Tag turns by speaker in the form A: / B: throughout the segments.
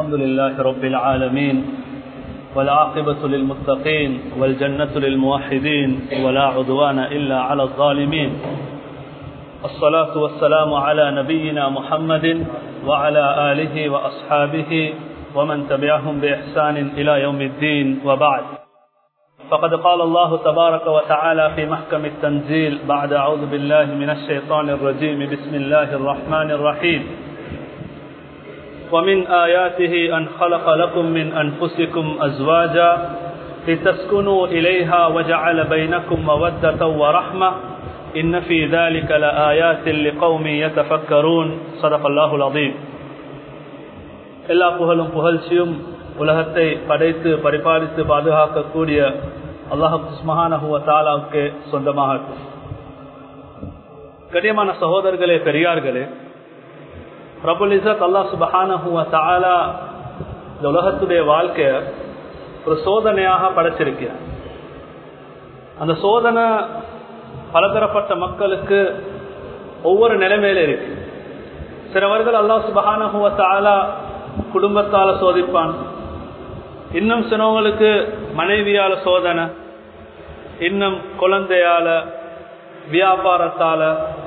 A: الحمد لله رب العالمين والعاقبة للمتقين والجنة للموحدين ولا عدوان إلا على الظالمين الصلاة والسلام على نبينا محمد وعلى آله وأصحابه ومن تبعهم بإحسان إلى يوم الدين وبعد فقد قال الله تبارك وتعالى في محكم التنزيل بعد أعوذ بالله من الشيطان الرجيم بسم الله الرحمن الرحيم ومن آياته أن خلق لكم من أنفسكم أزواجا لتسكنوا إليها وجعل بينكم مودة ورحمة إن في ذلك لآيات لقوم يتفكرون صدق الله العظيم எல்லா புகழும் புகழ்ச்சியும் உலகத்தை படைத்து பரிபாலித்து பாதுகாக்கக்கூடிய அல்லாஹு சுமஹானஹுவ தாலாவுக்கு சொந்தமாகட்டும் கண்ணியமான சகோதரர்களே பெரியார்களே பிரபுல் இசத் அல்லா சுபஹானஹுவ தாலா இந்த உலகத்துடைய வாழ்க்கைய ஒரு சோதனையாக படைச்சிருக்கிறார் அந்த சோதனை பலதரப்பட்ட மக்களுக்கு ஒவ்வொரு நிலைமையில இருக்கு சிலவர்கள் அல்லாஹ் சுபஹானஹுவ தாலா குடும்பத்தால சோதிப்பான் இன்னும் சிலவங்களுக்கு மனைவியால சோதனை இன்னும் குழந்தையால வியாபாரத்தால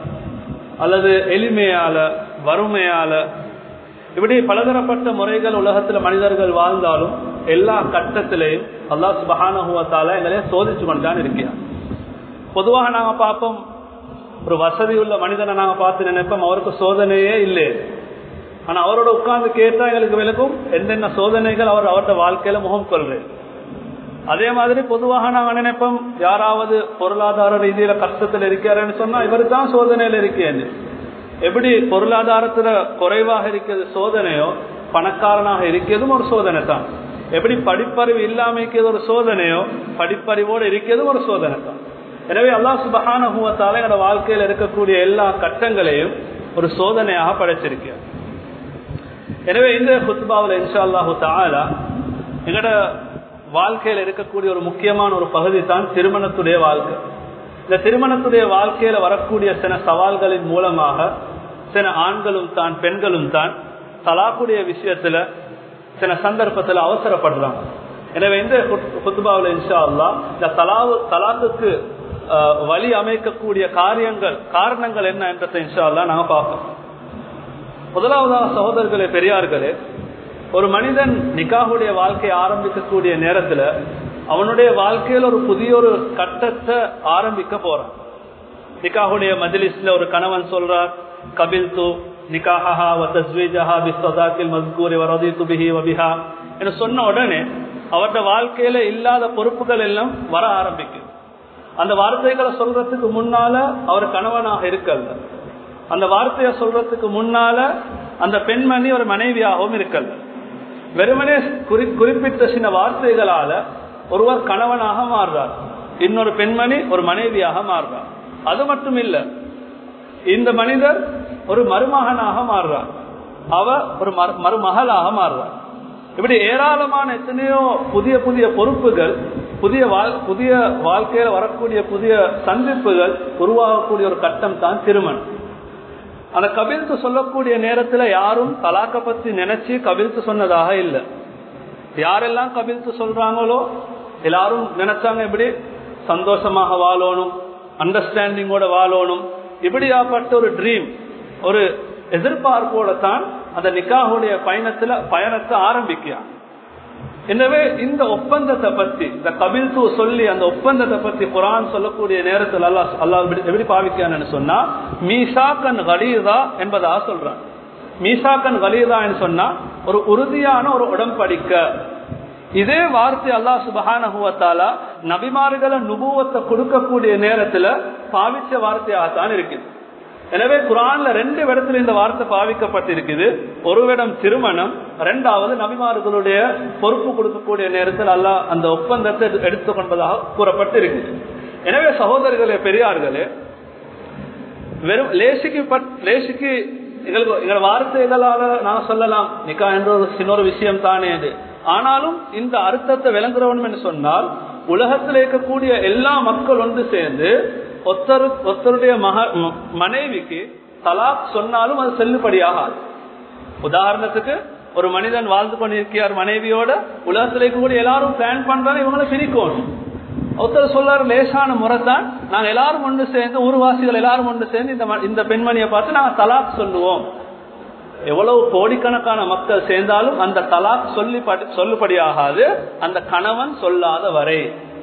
A: அல்லது எளிமையால வறுமையால இப்படி பலதரப்பட்ட முறைகள் உலகத்துல மனிதர்கள் வாழ்ந்தாலும் எல்லா கட்டத்திலையும் அல்லாஹ் சுபஹானுவத்தால எங்களை சோதிச்சு கொண்டுதான் இருக்கிறார் பொதுவாக நாங்க பார்ப்போம் ஒரு வசதி உள்ள மனிதனை நாங்க பார்த்து நினைப்போம் அவருக்கு சோதனையே இல்லை ஆனா அவரோட உட்கார்ந்து கேட்டா எங்களுக்கு விளக்கும் என்னென்ன சோதனைகள் அவர் அவரோட வாழ்க்கையில முகம் கொள்றேன் அதே மாதிரி பொதுவாக நாங்க நினைப்போம் யாராவது பொருளாதார ரீதியில கஷ்டத்துல இருக்காருன்னு சொன்னா இவர் தான் சோதனையில இருக்கேன் எப்படி பொருளாதாரத்துல குறைவாக இருக்கிறது சோதனையோ பணக்காரனாக இருக்கிறதும் ஒரு சோதனை தான் எப்படி படிப்பறிவு இல்லாம இருக்கிறது ஒரு சோதனையோ படிப்பறிவோடு இருக்கிறதும் ஒரு சோதனை தான் எனவே அல்லா சுபகானுவத்தால எங்களோட வாழ்க்கையில் இருக்கக்கூடிய எல்லா கட்டங்களையும் ஒரு சோதனையாக படைச்சிருக்கிறார் எனவே இந்த குத்பாவில் இன்ஷா அல்லாஹு தாலா எங்களோட வாழ்க்கையில் இருக்கக்கூடிய ஒரு முக்கியமான ஒரு பகுதி தான் திருமணத்துடைய வாழ்க்கை இந்த திருமணத்துடைய வாழ்க்கையில வரக்கூடிய சில சவால்களின் மூலமாக சில ஆண்களும் தான் பெண்களும் தான் தலாக்குடைய விஷயத்துல சில சந்தர்ப்பத்தில் அவசரப்படுறாங்க எனவே இந்த குத்துபாவில் இன்ஷா அல்லா இந்த தலாவு தலாக்குக்கு வழி அமைக்கக்கூடிய காரியங்கள் காரணங்கள் என்ன என்றதை இன்ஷா அல்லா நாங்க பார்ப்போம் முதலாவதாக சகோதரர்களே பெரியார்களே ஒரு மனிதன் நிக்காவுடைய வாழ்க்கையை ஆரம்பிக்கக்கூடிய நேரத்துல அவனுடைய வாழ்க்கையில் ஒரு புதிய ஒரு கட்டத்தை ஆரம்பிக்க போறான் நிக்காவுடைய மஜிலிஸ்ல ஒரு கணவன் சொல்றார் கபில் து நிக்காஹா வஸ்வீஜஹா பிஸ்வதாக்கில் மஸ்கூரி வரதித்து பிஹி வபிஹா என்று சொன்ன உடனே அவருடைய வாழ்க்கையில இல்லாத பொறுப்புகள் எல்லாம் வர ஆரம்பிக்கும் அந்த வார்த்தைகளை சொல்றதுக்கு முன்னால அவர் கணவனாக இருக்கல்ல அந்த வார்த்தையை சொல்றதுக்கு முன்னால அந்த பெண்மணி ஒரு மனைவியாகவும் இருக்கல்ல வெறுமனே குறி குறிப்பிட்ட சில வார்த்தைகளால ஒருவர் கணவனாக மாறுறார் இன்னொரு பெண்மணி ஒரு மனைவியாக மாறுறார் அது மட்டும் இல்ல இந்த மனிதர் ஒரு மருமகனாக மாறுறார் அவ ஒரு மருமகளாக மாறுறார் இப்படி ஏராளமான எத்தனையோ புதிய புதிய பொறுப்புகள் புதிய புதிய வாழ்க்கையில வரக்கூடிய புதிய சந்திப்புகள் உருவாகக்கூடிய ஒரு கட்டம் தான் திருமணம் அந்த கபில்த்து சொல்லக்கூடிய நேரத்துல யாரும் தலாக்க பத்தி நினைச்சு கபில்த்து சொன்னதாக இல்லை யாரெல்லாம் கபில்த்து சொல்றாங்களோ எல்லாரும் நினைச்சாங்க இப்படி சந்தோஷமாக வாழணும் அண்டர்ஸ்டாண்டிங்கோட வாழணும் இப்படியாப்பட்ட ஒரு ட்ரீம் ஒரு எதிர்பார்ப்போட தான் அந்த நிக்காவுடைய பயணத்துல பயணத்தை ஆரம்பிக்கிறான் எனவே இந்த ஒப்பந்தத்தை பத்தி இந்த கபில்து சொல்லி அந்த ஒப்பந்தத்தை பத்தி குரான் சொல்லக்கூடிய நேரத்தில் அல்லா அல்லா எப்படி பாவிக்கான்னு சொன்னா மீசாக்கன் கலீதா என்பதா சொல்றான் மீசாக்கன் கலீதான்னு சொன்னா ஒரு உறுதியான ஒரு உடம்படிக்க இதே வார்த்தை அல்லா சுபஹானகுவத்தாலா நபிமார்களை நுபுவத்தை கொடுக்கக்கூடிய நேரத்துல பாவிச்ச வார்த்தையாகத்தான் இருக்குது எனவே குரான்ல ரெண்டு இடத்துல இந்த வார்த்தை பாவிக்கப்பட்டிருக்குது ஒரு இடம் திருமணம் ரெண்டாவது நபிமார்களுடைய பொறுப்பு கொடுக்கக்கூடிய நேரத்தில் அல்லா அந்த ஒப்பந்தத்தை எடுத்துக்கொண்டதாக கூறப்பட்டு இருக்குது எனவே சகோதரர்களே பெரியார்களே வெறும் லேசிக்கு லேசிக்கு எங்களுக்கு எங்களோட வார்த்தைகளால நான் சொல்லலாம் நிக்கா என்ற ஒரு சின்னொரு விஷயம் தானே அது ஆனாலும் இந்த அர்த்தத்தை விளங்குறவன் என்று சொன்னால் உலகத்தில் இருக்கக்கூடிய எல்லா மக்கள் ஒன்று சேர்ந்து ஒருத்தரு ஒருத்தருடைய மக மனைவிக்கு தலாக் சொன்னாலும் அது செல்லுபடியாகாது உதாரணத்துக்கு ஒரு மனிதன் வாழ்ந்து கொண்டிருக்கிறார் மனைவியோட உலகத்துல கூட எல்லாரும் பிளான் பண்றாங்க இவங்களை பிரிக்கணும் ஒருத்தர் சொல்றாரு லேசான முறை தான் நாங்க எல்லாரும் ஒன்று சேர்ந்து ஊர்வாசிகள் எல்லாரும் ஒன்று சேர்ந்து இந்த ம- இந்த பெண்மணியை பார்த்து நாங்க தலாக் சொல்லுவோம் எவ்வளவு கோடிக்கணக்கான மக்கள் சேர்ந்தாலும் அந்த தலாக் சொல்லி சொல்லுபடி ஆகாது அந்த கணவன் சொல்லாத வரை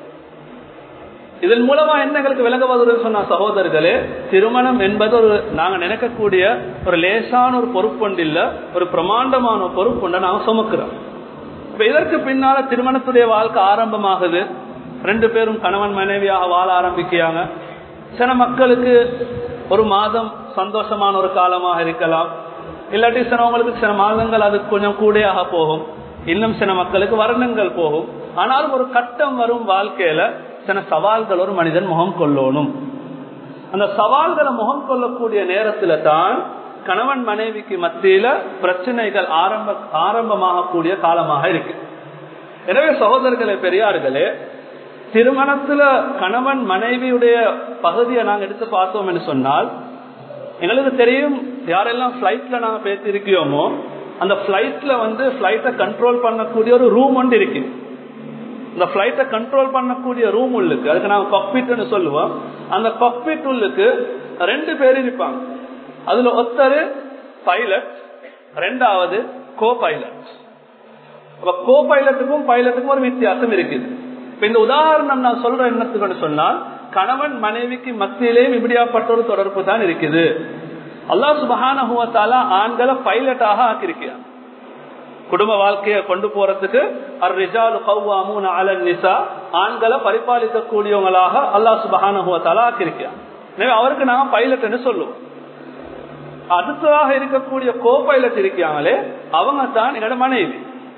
A: இதன் மூலமா என்ன எங்களுக்கு விளங்குவதுன்னு சொன்ன சகோதரர்களே திருமணம் என்பது ஒரு நாங்க நினைக்கக்கூடிய ஒரு லேசான ஒரு பொறுப்புண்டு இல்ல ஒரு பிரமாண்டமான ஒரு பொறுப்புண்ட நாங்க சுமக்கிறோம் இப்ப இதற்கு பின்னால திருமணத்துடைய வாழ்க்கை ஆரம்பமாகுது ரெண்டு பேரும் கணவன் மனைவியாக வாழ ஆரம்பிக்கிறாங்க சில மக்களுக்கு ஒரு மாதம் சந்தோஷமான ஒரு காலமாக இருக்கலாம் இல்லாட்டி சிலவங்களுக்கு சில மாதங்கள் அது கொஞ்சம் கூடையாக போகும் இன்னும் சில மக்களுக்கு வருடங்கள் போகும் ஆனாலும் ஒரு கட்டம் வரும் வாழ்க்கையில சில சவால்கள் ஒரு மனிதன் முகம் கொள்ளணும் அந்த சவால்களை முகம் கொள்ளக்கூடிய நேரத்துல தான் கணவன் மனைவிக்கு மத்தியில பிரச்சனைகள் ஆரம்ப ஆரம்பமாகக்கூடிய காலமாக இருக்கு எனவே சகோதரர்களே பெரியார்களே திருமணத்துல கணவன் மனைவியுடைய பகுதியை நாங்க எடுத்து பார்த்தோம் என்று சொன்னால் எங்களுக்கு தெரியும் யாரெல்லாம் பிளைட்ல நாங்க பேசியிருக்கிறோமோ அந்த பிளைட்ல வந்து பிளைட்டை கண்ட்ரோல் பண்ணக்கூடிய ஒரு ரூம் ஒன்று இருக்கு இந்த பிளைட்டை கண்ட்ரோல் பண்ணக்கூடிய ரூம் உள்ளுக்கு அதுக்கு நாங்க காக்பிட்னு சொல்லுவோம் அந்த காக்பிட் உள்ளுக்கு ரெண்டு பேர் இருப்பாங்க அதுல ஒருத்தர் பைலட் ரெண்டாவது கோ பைலட் கோ பைலட்டுக்கும் பைலட்டுக்கும் ஒரு வித்தியாசம் இருக்குது இப்ப இந்த உதாரணம் நான் சொல்ற என்னத்துக்கு சொன்னால் கணவன் மனைவிக்கு மத்தியிலேயும் இப்படியாப்பட்ட ஒரு தொடர்பு தான் இருக்குது அல்லா சுபகான ஆண்களை பைலட்டாக ஆக்கியிருக்கிறான் குடும்ப வாழ்க்கையை கொண்டு போறதுக்கு நிசா ஆண்களை பரிபாலிக்கக்கூடியவங்களாக அல்லா சுபகான ஆக்கியிருக்கிறான் எனவே அவருக்கு நாம பைலட்னு சொல்லுவோம் அடுத்ததாக இருக்கக்கூடிய கோ பைலட் இருக்காங்களே அவங்க தான் என்னோட மனைவி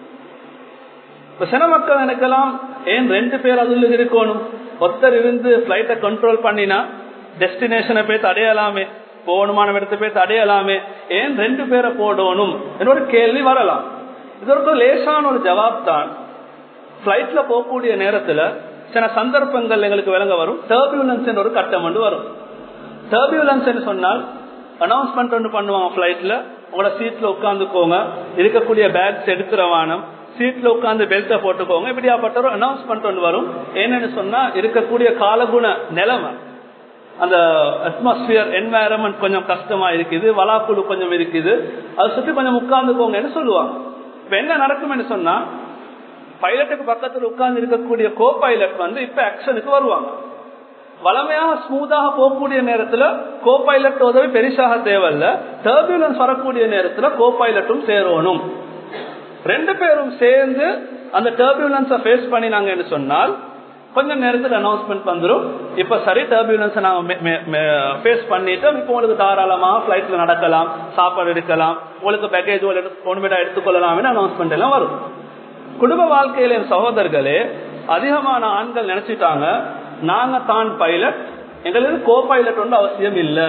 A: இப்ப சில மக்கள் நினைக்கலாம் ஏன் ரெண்டு பேர் அதுல இருக்கணும் ஒருத்தர் இருந்து பிளைட்டை கண்ட்ரோல் பண்ணினா டெஸ்டினேஷனை போய் தடையலாமே போகணுமான இடத்தை போய் தடையலாமே ஏன் ரெண்டு பேரை போடணும் என்னோட கேள்வி வரலாம் இதற்கு லேசான ஒரு ஜவாப் தான் பிளைட்ல போகக்கூடிய நேரத்துல சில சந்தர்ப்பங்கள் எங்களுக்கு விளங்க வரும் டர்பியூலன்ஸ் என்ற ஒரு கட்டம் ஒன்று வரும் டர்பியூலன்ஸ் சொன்னால் அனௌன்ஸ்மெண்ட் ஒன்று பண்ணுவாங்க பிளைட்ல உங்களோட சீட்ல உட்காந்துக்கோங்க இருக்கக்கூடிய பேக்ஸ் எடுக்கிற வானம் சீட்ல உட்காந்து பெல்ட்டை போட்டுக்கோங்க இப்படியாப்பட்ட ஒரு அனௌன்ஸ்மெண்ட் ஒன்று வரும் என்னன்னு சொன்னா இருக்கக்கூடிய காலகுண நிலைமை அந்த அட்மாஸ்பியர் என்வாயரன்மெண்ட் கொஞ்சம் கஷ்டமா இருக்குது வலாக்குழு கொஞ்சம் இருக்குது அதை சுற்றி கொஞ்சம் உட்கார்ந்துக்கோங்கன்னு சொல்லுவாங்க இப்ப என்ன நடக்கும்னு சொன்னா பைலட்டுக்கு பக்கத்தில் உட்கார்ந்து இருக்கக்கூடிய கோ பைலட் வந்து இப்ப ஆக்ஷனுக்கு வருவாங்க வளமையாக ஸ்மூத்தாக போகக்கூடிய நேரத்துல கோ பைலட் உதவி பெருசாக தேவையில்ல டர்பியூலன்ஸ் வரக்கூடிய நேரத்துல கோ பைலட்டும் சேரணும் ரெண்டு பேரும் சேர்ந்து அந்த டர்பியூலன்ஸை ஃபேஸ் பண்ணி நாங்க என்ன சொன்னால் கொஞ்ச நேரத்தில் அனௌன்ஸ்மெண்ட் வந்துடும் இப்ப சரி டர்பியூலன்ஸ் நாங்க ஃபேஸ் பண்ணிட்டோம் இப்போ உங்களுக்கு தாராளமா பிளைட்ல நடக்கலாம் சாப்பாடு எடுக்கலாம் உங்களுக்கு பேக்கேஜ் ஒன்றுமிடா எடுத்துக்கொள்ளலாம் அனௌன்ஸ்மெண்ட் எல்லாம் வரும் குடும்ப வாழ்க்கையில என் சகோதரர்களே அதிகமான ஆண்கள் நினைச்சிட்டாங்க நாங்க தான் பைலட் எங்களுக்கு கோ பைலட் ஒன்று அவசியம் இல்லை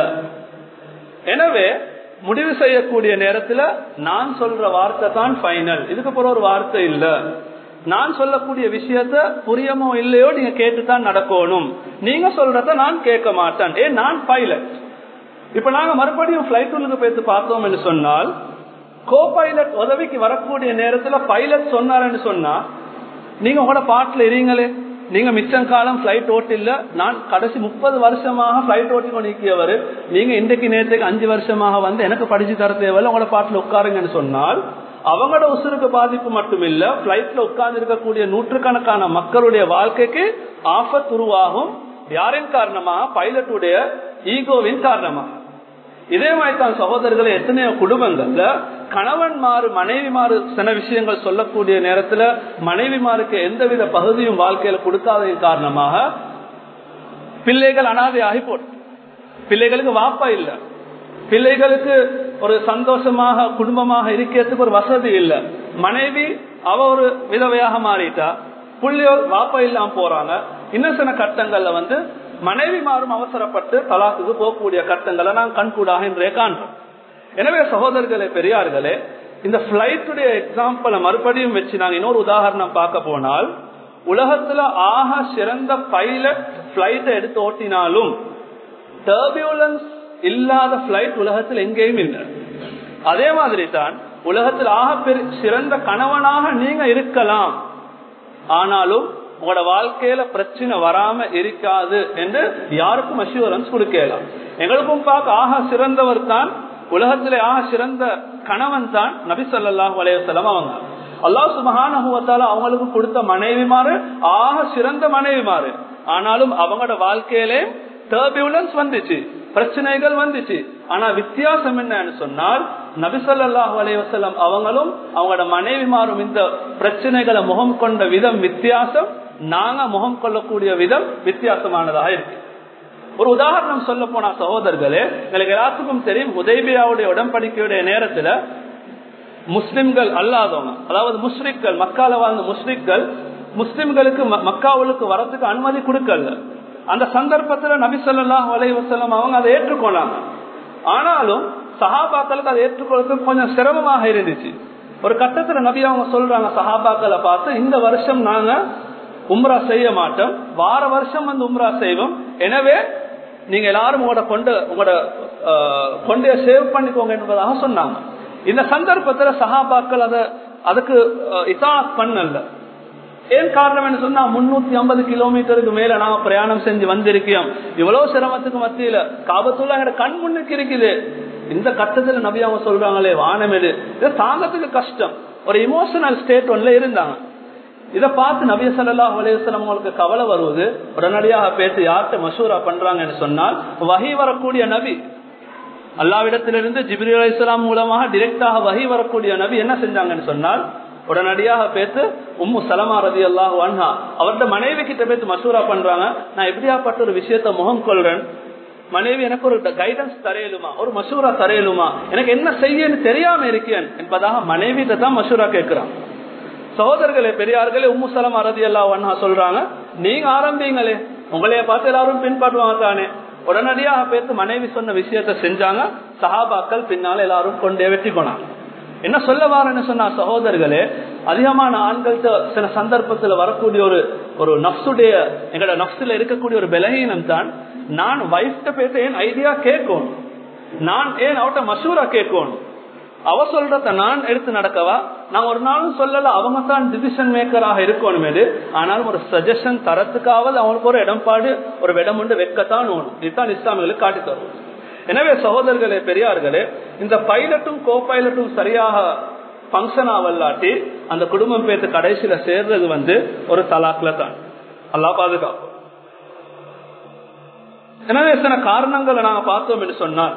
A: எனவே முடிவு செய்யக்கூடிய நேரத்துல நான் சொல்ற வார்த்தை தான் ஃபைனல் இதுக்கு அப்புறம் ஒரு வார்த்தை இல்ல நான் சொல்லக்கூடிய விஷயத்த புரியமோ இல்லையோ நீங்க கேட்டுதான் நடக்கணும் நீங்க சொல்றத நான் கேட்க மாட்டேன் ஏ நான் பைலட் இப்ப நாங்க மறுபடியும் பிளைட் உள்ளுக்கு போயிட்டு பார்த்தோம் என்று சொன்னால் கோ பைலட் உதவிக்கு வரக்கூடிய நேரத்துல பைலட் சொன்னாருன்னு சொன்னா நீங்க உங்களோட பாட்டுல இருங்களே நீங்க மிச்சம் காலம் பிளைட் ஓட்டில்ல நான் கடைசி முப்பது வருஷமாக பிளைட் ஓட்டி கொண்டிருக்கிறவர் நீங்க இன்றைக்கு நேரத்துக்கு அஞ்சு வருஷமாக வந்து எனக்கு படிச்சு தர தேவையில்ல உங்களோட பாட்டுல உட்காருங்கன்னு சொன்னால் அவங்களோட உசுருக்கு பாதிப்பு மட்டும் இல்ல பிளைட்ல உட்கார்ந்து இருக்கக்கூடிய நூற்றுக்கணக்கான மக்களுடைய வாழ்க்கைக்கு ஆபத்து உருவாகும் யாரின் காரணமா பைலட்டுடைய ஈகோவின் காரணமா இதே மாதிரி தான் சகோதரர்களை எத்தனையோ குடும்பங்கள்ல கணவன்மாறு மனைவிமாறு சில விஷயங்கள் சொல்லக்கூடிய நேரத்துல மனைவிமாருக்கு எந்தவித பகுதியும் வாழ்க்கையில கொடுக்காததின் காரணமாக பிள்ளைகள் அனாதையாகி போட்டு பிள்ளைகளுக்கு வாப்பா இல்ல பிள்ளைகளுக்கு ஒரு சந்தோஷமாக குடும்பமாக இருக்கிறதுக்கு ஒரு வசதி இல்ல மனைவி அவ ஒரு விதவையாக மாறிட்டா புள்ளியோர் வாப்பா இல்லாம போறாங்க இன்னும் சில கட்டங்கள்ல வந்து மனைவி மாறும் அவசரப்பட்டு தலாக்குக்கு போகக்கூடிய கட்டங்களை நான் கண்கூடாக இன்றைய காண்றோம் எனவே சகோதரர்களே பெரியார்களே இந்த பிளைட்டுடைய எக்ஸாம்பிள மறுபடியும் வச்சு நாங்க இன்னொரு உதாரணம் பார்க்க போனால் உலகத்துல ஆக சிறந்த பைலட் பிளைட்டை எடுத்து ஓட்டினாலும் டர்பியூலன்ஸ் இல்லாத பிளைட் உலகத்தில் எங்கேயும் இல்லை அதே மாதிரி தான் உலகத்தில் ஆக பெரு சிறந்த கணவனாக நீங்க இருக்கலாம் ஆனாலும் உங்களோட வாழ்க்கையில பிரச்சனை வராம இருக்காது என்று யாருக்கும் அஷூரன்ஸ் கொடுக்கலாம் எங்களுக்கும் பார்க்க ஆக சிறந்தவர் தான் உலகத்திலே ஆக சிறந்த கணவன் தான் நபி சொல்லாஹ் வலையுசலம் அவங்க அல்லா சுபகான அவங்களுக்கு கொடுத்த மனைவிமாறு ஆக சிறந்த மனைவிமாறு ஆனாலும் அவங்களோட வாழ்க்கையிலே டர்பியூலன்ஸ் வந்துச்சு பிரச்சனைகள் வந்துச்சு ஆனா வித்தியாசம் என்னன்னு சொன்னால் நபிசல்லாஹு அலைவசல்லம் அவங்களும் அவங்களோட மனைவிமாரும் இந்த பிரச்சனைகளை முகம் கொண்ட விதம் வித்தியாசம் நாங்க முகம் கொள்ளக்கூடிய விதம் வித்தியாசமானதாக இருக்கு ஒரு உதாரணம் சொல்ல போனா சகோதரர்களே எங்களுக்கு எல்லாத்துக்கும் தெரியும் உதயபியாவுடைய உடன்படிக்கையுடைய நேரத்துல முஸ்லிம்கள் அல்லாதவங்க அதாவது முஸ்லிம்கள் மக்கால வாழ்ந்த முஸ்லிம்கள் முஸ்லிம்களுக்கு மக்காவுக்கு வரத்துக்கு அனுமதி கொடுக்கல அந்த சந்தர்ப்பத்துல நபி சொல்லாஹ் வலைவசல்லம் அவங்க அதை ஏற்றுக்கொண்டாங்க ஆனாலும் சஹாபாக்களுக்கு அதை ஏற்றுக்கொள்றதுக்கு கொஞ்சம் சிரமமாக இருந்துச்சு ஒரு கட்டத்துல நபி அவங்க சொல்றாங்க சஹாபாக்களை பார்த்து இந்த வருஷம் நாங்க உம்ரா செய்ய மாட்டோம் வார வருஷம் வந்து உம்ரா செய்வோம் எனவே நீங்க எல்லாரும் உங்களோட கொண்டு உங்களோட கொண்டைய சேவ் பண்ணிக்கோங்க என்பதாக சொன்னாங்க இந்த சந்தர்ப்பத்துல சஹாபாக்கள் அதை அதுக்கு இசாத் பண்ணல ஏன் காரணம் என்ன சொன்னா முன்னூத்தி ஐம்பது கிலோமீட்டருக்கு மேல நாம பிரயாணம் செஞ்சு வந்திருக்கோம் இவ்வளவு சிரமத்துக்கு மத்தியில காபத்துள்ள எங்க கண் முன்னுக்கு இருக்குது இந்த கட்டத்துல நபி அவங்க சொல்றாங்களே வானம் எது இது தாங்கத்துக்கு கஷ்டம் ஒரு இமோஷனல் ஸ்டேட் ஒன்ல இருந்தாங்க இதை பார்த்து நபிய சல்லா அலையம் உங்களுக்கு கவலை வருவது உடனடியாக பேசி யார்கிட்ட மசூரா பண்றாங்கன்னு சொன்னால் வகை வரக்கூடிய நபி அல்லாவிடத்திலிருந்து ஜிபிரி அலி இஸ்லாம் மூலமாக டிரெக்டாக வகை வரக்கூடிய நபி என்ன செஞ்சாங்கன்னு சொன்னால் உடனடியாக பேத்து உம்மு சலமா ரதி அல்லாஹ் அன்ஹா அவர்கிட்ட மனைவி கிட்ட பேத்து மசூரா பண்றாங்க நான் எப்படியாப்பட்ட ஒரு விஷயத்த முகம் கொள்றேன் மனைவி எனக்கு ஒரு கைடன்ஸ் தரையலுமா ஒரு மசூரா தரையலுமா எனக்கு என்ன செய்யன்னு தெரியாம இருக்கேன் என்பதாக மனைவி தான் மசூரா கேட்கிறான் சகோதரர்களே பெரியார்களே உம்மு சலம் அரதி அல்லா ஒன்னா சொல்றாங்க நீங்க ஆரம்பிங்களே உங்களைய பார்த்து எல்லாரும் பின்பற்றுவாங்க தானே உடனடியாக பேத்து மனைவி சொன்ன விஷயத்த செஞ்சாங்க சஹாபாக்கள் பின்னால எல்லாரும் கொண்டே வெற்றி போனாங்க என்ன சொல்ல வாரன்னு சொன்னா சகோதரர்களே அதிகமான ஆண்கள்கிட்ட சில சந்தர்ப்பத்துல வரக்கூடிய ஒரு ஒரு நப்சுடைய எங்களோட நப்சுல இருக்கக்கூடிய ஒரு பலகீனம் தான் நான் வைஃப்ட பேச ஏன் ஐடியா கேட்கணும் நான் ஏன் அவட்ட மசூரா கேட்கணும் அவ சொல்றத நான் எடுத்து நடக்கவா நான் ஒரு நாளும் சொல்லல அவங்க தான் டிசிஷன் மேக்கராக இருக்கணும் இது ஆனாலும் ஒரு சஜஷன் தரத்துக்காவது அவங்களுக்கு ஒரு இடம்பாடு ஒரு இடம் உண்டு வெக்கத்தான் ஓணும் இதுதான் இஸ்லாமிகளுக்கு காட்டி தருவோம் எனவே சகோதரர்களே பெரியார்களே இந்த பைலட்டும் கோ பைலட்டும் சரியாக பங்கன் ஆவல்லாட்டி அந்த குடும்பம் பேத்து கடைசியில சேர்றது வந்து ஒரு தலாக்ல தான் அல்லா பாதுகாப்போம் எனவே சில காரணங்களை நாங்க பார்த்தோம் என்று சொன்னால்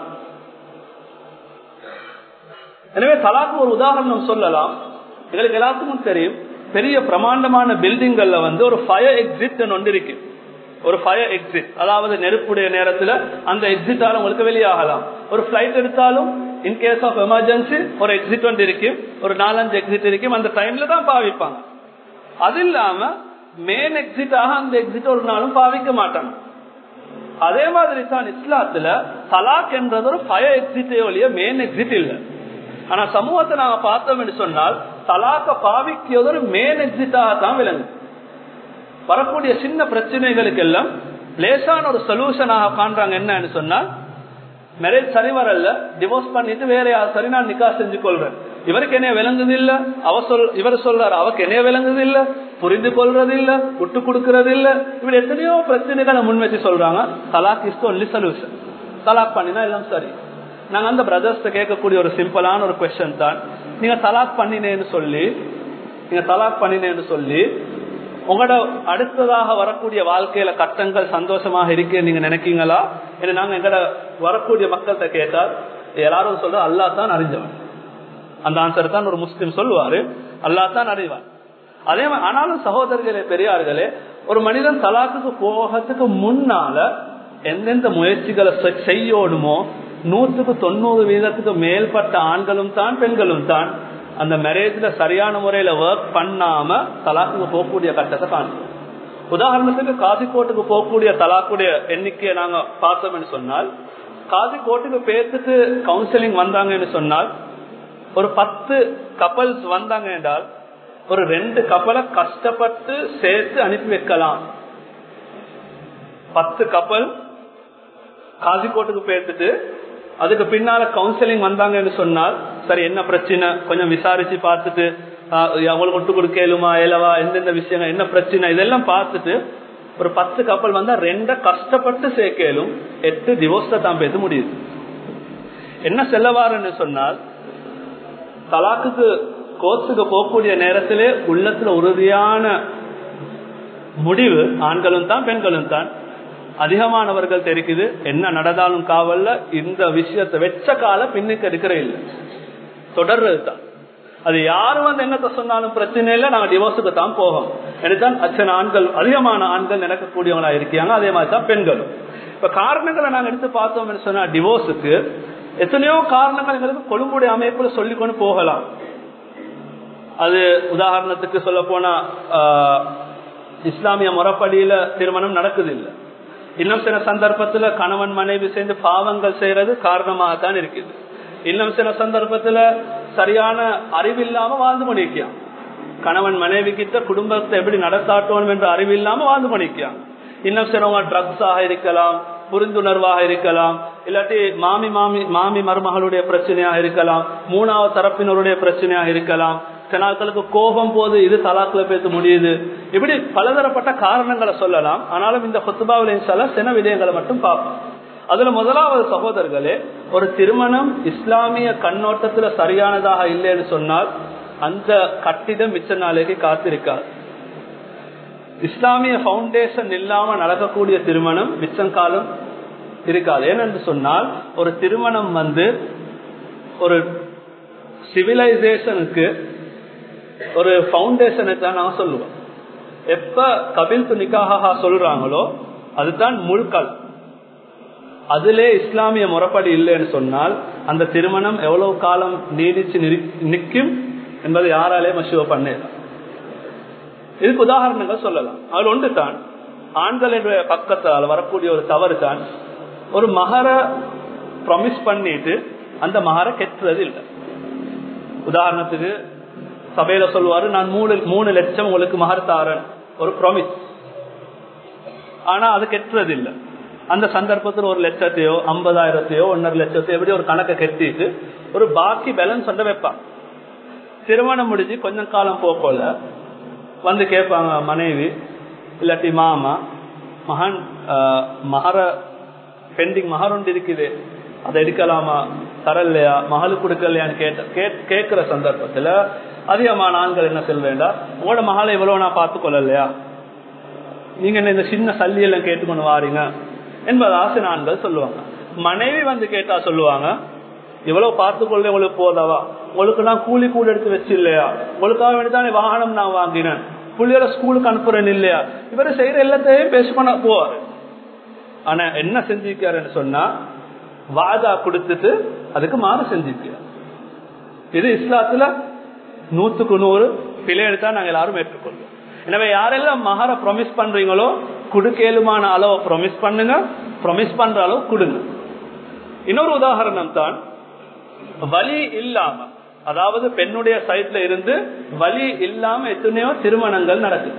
A: எனவே தலாக்கு ஒரு உதாரணம் சொல்லலாம் எங்களுக்கு எல்லாத்துக்கும் தெரியும் பெரிய பிரமாண்டமான பில்டிங்கள்ல வந்து ஒரு ஃபயர் எக்ஸிட் ஒன்று இருக்கு ஒரு ஃபயர் எக்ஸிட் அதாவது நெருப்புடைய நேரத்துல அந்த எக்ஸிட்டால உங்களுக்கு வெளியாகலாம் ஒரு பிளைட் எடுத்தாலும் இன் கேஸ் ஆஃப் எமர்ஜென்சி ஒரு எக்ஸிட் ஒன்று இருக்கு ஒரு நாலஞ்சு எக்ஸிட் இருக்கும் அந்த டைம்ல தான் பாவிப்பாங்க அது இல்லாம மெயின் எக்ஸிட்டாக அந்த எக்ஸிட் ஒரு நாளும் பாவிக்க மாட்டாங்க அதே மாதிரி தான் இஸ்லாத்துல தலாக் என்றது ஒரு ஃபயர் எக்ஸிட்டே ஒழிய மெயின் எக்ஸிட் இல்லை ஆனா சமூகத்தை நாங்க பார்த்தோம் என்று சொன்னால் தலாக்க பாவிக்கிறது ஒரு மெயின் எக்ஸிட்டாக தான் விளங்கு வரக்கூடிய சின்ன பிரச்சனைகளுக்கு எல்லாம் லேசான ஒரு சொல்யூஷனாக காண்றாங்க என்னன்னு சொன்னால் மேரேஜ் சரி வரல டிவோர்ஸ் பண்ணிட்டு வேற யார் சரி நான் நிக்கா செஞ்சு கொள்றேன் இவருக்கு என்ன விளங்குது இல்ல அவ சொல் இவர் சொல்றாரு அவருக்கு என்ன விளங்குது இல்ல புரிந்து கொள்றது இல்ல விட்டு கொடுக்கறது இல்ல இப்படி எத்தனையோ பிரச்சனைகளை முன் வச்சு சொல்றாங்க தலாக் இஸ் ஒன்லி சொல்யூஷன் தலாக் பண்ணினா எல்லாம் சரி நாங்க அந்த பிரதர்ஸ் கேட்கக்கூடிய ஒரு சிம்பிளான ஒரு கொஸ்டின் தான் நீங்க தலாக் பண்ணினேன்னு சொல்லி நீங்க தலாக் பண்ணினேன்னு சொல்லி உங்களோட அடுத்ததாக வரக்கூடிய வாழ்க்கையில கட்டங்கள் சந்தோஷமாக இருக்கு நீங்க நினைக்கீங்களா ஏன்னா நாங்க எங்கட வரக்கூடிய மக்கள்கிட்ட கேட்டால் எல்லாரும் சொல்ற அல்லா தான் அறிஞ்சவன் அந்த ஆன்சர் தான் ஒரு முஸ்லீம் சொல்லுவாரு அல்லா தான் அறிவான் அதே மாதிரி ஆனாலும் சகோதரர்களே பெரியார்களே ஒரு மனிதன் தலாக்குக்கு போகிறதுக்கு முன்னால எந்தெந்த முயற்சிகளை செய்யணுமோ நூற்றுக்கு தொண்ணூறு வீதத்துக்கு மேல்பட்ட ஆண்களும் தான் பெண்களும் தான் அந்த மேரேஜ்ல சரியான முறையில ஒர்க் பண்ணாம தலாக்குக்கு போகக்கூடிய கட்டத்தை காணும் உதாரணத்துக்கு காசிக்கோட்டுக்கு போகக்கூடிய தலாக்குடைய எண்ணிக்கையை நாங்க பார்த்தோம்னு சொன்னால் காசிக்கோட்டுக்கு பேத்துக்கு கவுன்சிலிங் வந்தாங்கன்னு சொன்னால் ஒரு பத்து கப்பல்ஸ் வந்தாங்க என்றால் ஒரு ரெண்டு கப்பலை கஷ்டப்பட்டு சேர்த்து அனுப்பி வைக்கலாம் பத்து கப்பல் காசிக்கோட்டுக்கு பேத்துட்டு அதுக்கு பின்னால கவுன்சிலிங் வந்தாங்கன்னு சொன்னால் சரி என்ன பிரச்சனை கொஞ்சம் விசாரிச்சு பார்த்துட்டு அவங்களுக்கு விட்டு கொடுக்கலுமா ஏலவா எந்தெந்த விஷயங்கள் என்ன பிரச்சனை இதெல்லாம் பார்த்துட்டு ஒரு பத்து கப்பல் வந்தா ரெண்ட கஷ்டப்பட்டு சேர்க்கலும் எட்டு டிவோர்ஸ தான் பேச முடியுது என்ன செல்லவாருன்னு சொன்னால் தலாக்குக்கு கோர்ஸுக்கு போகக்கூடிய நேரத்திலே உள்ளத்துல உறுதியான முடிவு ஆண்களும் தான் பெண்களும் தான் அதிகமானவர்கள் தெரிக்குது என்ன நடந்தாலும் காவல்ல இந்த விஷயத்தை வெச்ச கால பின்னுக்கு எடுக்கிற இல்லை தொடர்றது தான் அது யாரு வந்து என்னத்த சொன்னாலும் பிரச்சனை இல்லை நாங்க டிவோர்ஸுக்கு தான் போவோம் எனத்தான் அச்சனை ஆண்கள் அதிகமான ஆண்கள் நடக்கக்கூடியவங்களா இருக்காங்க அதே மாதிரி தான் பெண்களும் இப்ப காரணங்களை நாங்க எடுத்து பார்த்தோம்னு சொன்னா டிவோர்ஸுக்கு எத்தனையோ காரணங்கள் எங்களுக்கு கொழும்புடைய அமைப்புல சொல்லி கொண்டு போகலாம் அது உதாரணத்துக்கு சொல்ல போனா இஸ்லாமிய முறைப்படியில திருமணம் நடக்குது இல்லை இன்னும் சில சந்தர்ப்பத்துல கணவன் மனைவி சேர்ந்து பாவங்கள் செய்யறது காரணமாகத்தான் இருக்குது இன்னும் சில சந்தர்ப்பத்துல சரியான அறிவில்லாம வாழ்ந்து பண்ணிக்கான் கணவன் மனைவி கிட்ட குடும்பத்தை எப்படி நடத்தாட்டோம் என்ற அறிவில்லாம வாழ்ந்து பண்ணிக்கான் இன்னும் சிலவங்க ட்ரக்ஸாக இருக்கலாம் புரிந்துணர்வாக இருக்கலாம் இல்லாட்டி மாமி மாமி மாமி மருமகளுடைய பிரச்சனையாக இருக்கலாம் மூணாவது தரப்பினருடைய பிரச்சனையாக இருக்கலாம் சினாக்களுக்கு கோபம் போது இது தலாக்குல பேச முடியுது இப்படி பலதரப்பட்ட காரணங்களை சொல்லலாம் ஆனாலும் இந்த கொத்துபாவிலின் சில சில விடயங்களை மட்டும் பார்ப்போம் அதுல முதலாவது சகோதரர்களே ஒரு திருமணம் இஸ்லாமிய கண்ணோட்டத்துல சரியானதாக இல்லைன்னு சொன்னால் அந்த கட்டிடம் மிச்ச நாளைக்கு காத்திருக்காது இஸ்லாமிய பவுண்டேஷன் இல்லாம நடக்கக்கூடிய திருமணம் மிச்சங்காலம் இருக்காது ஏனென்று சொன்னால் ஒரு திருமணம் வந்து ஒரு சிவிலைசேஷனுக்கு ஒரு பவுண்டேஷனை தான் நான் சொல்லுவேன் எப்ப கபில் துணிக்காக சொல்றாங்களோ அதுதான் முழுக்கள் அதிலே இஸ்லாமிய முறைப்படி இல்லைன்னு சொன்னால் அந்த திருமணம் எவ்வளவு காலம் நீடிச்சு நிற்கும் என்பதை யாராலே மசுவ பண்ணலாம் இதுக்கு உதாரணங்கள் சொல்லலாம் அதில் ஒன்று தான் ஆண்களுடைய பக்கத்தால் வரக்கூடிய ஒரு தவறு தான் ஒரு மகர ப்ரொமிஸ் பண்ணிட்டு அந்த மகர கெட்டுறது இல்லை உதாரணத்துக்கு சபையில சொல்லுவாரு நான் மூணு மூணு லட்சம் உங்களுக்கு மகர் தாரன் ஒரு ப்ராமிஸ் ஆனா அது கெட்டுறது இல்லை அந்த சந்தர்ப்பத்தில் ஒரு லட்சத்தையோ ஐம்பதாயிரத்தையோ ஒன்னரை லட்சத்தையோ எப்படி ஒரு கணக்கை கட்டிட்டு ஒரு பாக்கி பேலன்ஸ் வந்து வைப்பான் திருமணம் முடிஞ்சு கொஞ்சம் காலம் போல வந்து கேட்பாங்க மனைவி இல்லாட்டி மாமா மகன் மகர பெண்டிங் மகர் ஒன்று இருக்குது அதை எடுக்கலாமா தரலையா மகளுக்கு கொடுக்கலையான்னு கேட்ட கேட்கிற சந்தர்ப்பத்துல அதிகமான ஆண்கள் என்ன செல் வேண்டாம் உங்களோட மகளை இவ்வளவு நான் பார்த்து கொள்ளலையா நீங்க என்ன இந்த சின்ன சல்லி எல்லாம் கேட்டுக்கொண்டு வாரீங்க என்பது ஆசை ஆண்கள் சொல்லுவாங்க மனைவி வந்து கேட்டா சொல்லுவாங்க இவ்வளவு பார்த்துக்கொள்ள உங்களுக்கு போதவா உங்களுக்கு நான் கூலி கூலி எடுத்து வச்சு இல்லையா உங்களுக்காக வேண்டிதானே வாகனம் நான் வாங்கினேன் பிள்ளையோட ஸ்கூலுக்கு அனுப்புறேன் இல்லையா இவரு செய்யற எல்லாத்தையும் பேச பண்ண போவாரு ஆனா என்ன செஞ்சிருக்காருன்னு சொன்னா வாதா கொடுத்துட்டு அதுக்கு மாறு செஞ்சிருக்காரு இது இஸ்லாத்துல நூத்துக்கு நூறு பிழை எடுத்தா நாங்க எல்லாரும் ஏற்றுக்கொள்வோம் எனவே யாரெல்லாம் மகர ப்ரொமிஸ் பண்றீங்களோ குடுக்கேலுமான அளவை ப்ரொமிஸ் பண்ணுங்க ப்ரொமிஸ் பண்ற அளவு கொடுங்க இன்னொரு உதாரணம் தான் வலி இல்லாம அதாவது பெண்ணுடைய சைட்ல இருந்து வலி இல்லாம எத்தனையோ திருமணங்கள் நடக்குது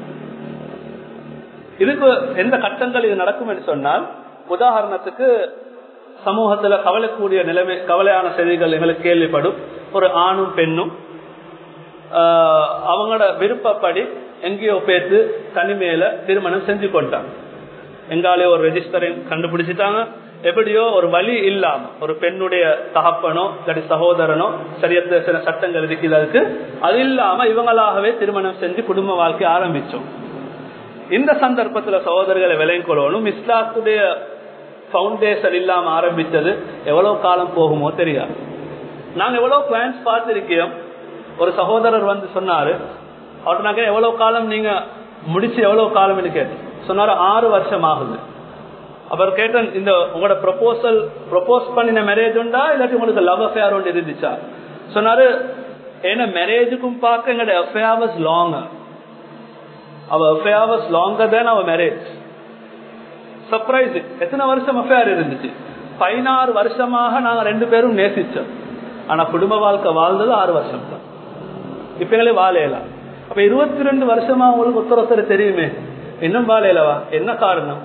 A: இதுக்கு எந்த கட்டங்கள் இது நடக்கும் என்று சொன்னால் உதாரணத்துக்கு சமூகத்துல கவலைக்கூடிய நிலைமை கவலையான செய்திகள் எங்களுக்கு கேள்விப்படும் ஒரு ஆணும் பெண்ணும் அவங்களோட விருப்பப்படி எங்கேயோ பேத்து தனிமையில திருமணம் செஞ்சு கொண்டாங்க எங்காலே ஒரு ரெஜிஸ்டரை கண்டுபிடிச்சிட்டாங்க எப்படியோ ஒரு வழி இல்லாம ஒரு பெண்ணுடைய தகப்பனோ இல்லாட்டி சகோதரனோ சரியத்த சில சட்டங்கள் இருக்கிறதுக்கு அது இல்லாம இவங்களாகவே திருமணம் செஞ்சு குடும்ப வாழ்க்கை ஆரம்பிச்சோம் இந்த சந்தர்ப்பத்துல சகோதரர்களை விலையும் கொள்ளணும் இஸ்லாத்துடைய பவுண்டேஷன் இல்லாம ஆரம்பிச்சது எவ்வளவு காலம் போகுமோ தெரியாது நாங்க எவ்வளவு பிளான்ஸ் பார்த்திருக்கோம் ஒரு சகோதரர் வந்து சொன்னாரு அவர் நாங்க எவ்வளவு காலம் நீங்க முடிச்சு எவ்வளவு காலம் கேட்டேன் சொன்னாரு ஆறு வருஷம் ஆகுது அவர் கேட்டேன் இந்த உங்களோட ப்ரொபோசல் ப்ரொபோஸ் பண்ணின மேரேஜ் உண்டா இல்லாட்டி உங்களுக்கு லவ் அஃபேர் ஒன்று இருந்துச்சா சொன்னாரு ஏன்னா மேரேஜுக்கும் பார்க்க எங்களோட affair was long our affair was longer than our marriage surprise எத்தனை வருஷம் அஃபேர் இருந்துச்சு பதினாறு வருஷமாக நாங்க ரெண்டு பேரும் நேசிச்சோம் ஆனா குடும்ப வாழ்க்கை வாழ்ந்தது ஆறு வருஷம் தான் இப்ப எங்களே வாழையலாம் அப்ப இருபத்தி ரெண்டு வருஷமா உங்களுக்கு ஒருத்தர் தெரியுமே இன்னும் வாழையலவா என்ன காரணம்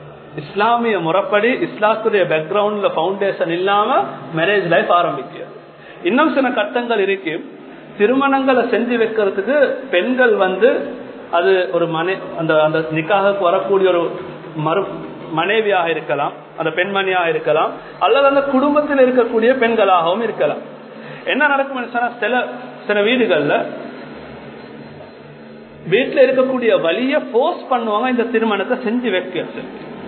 A: இஸ்லாமிய முறைப்படி இஸ்லாத்துடைய பேக்ரவுண்ட்ல பவுண்டேஷன் இல்லாம மேரேஜ் லைஃப் ஆரம்பிக்க இன்னும் சில கட்டங்கள் இருக்கு திருமணங்களை செஞ்சு வைக்கிறதுக்கு பெண்கள் வந்து அது ஒரு மனை அந்த அந்த நிக்காக வரக்கூடிய ஒரு மறு மனைவியாக இருக்கலாம் அந்த பெண்மணியாக இருக்கலாம் அல்லது அந்த குடும்பத்தில் இருக்கக்கூடிய பெண்களாகவும் இருக்கலாம் என்ன நடக்கும் சொன்னா சில சில வீடுகள்ல வீட்டுல இருக்கக்கூடிய வழிய போர்ஸ் பண்ணுவாங்க இந்த திருமணத்தை செஞ்சு வைக்கிறது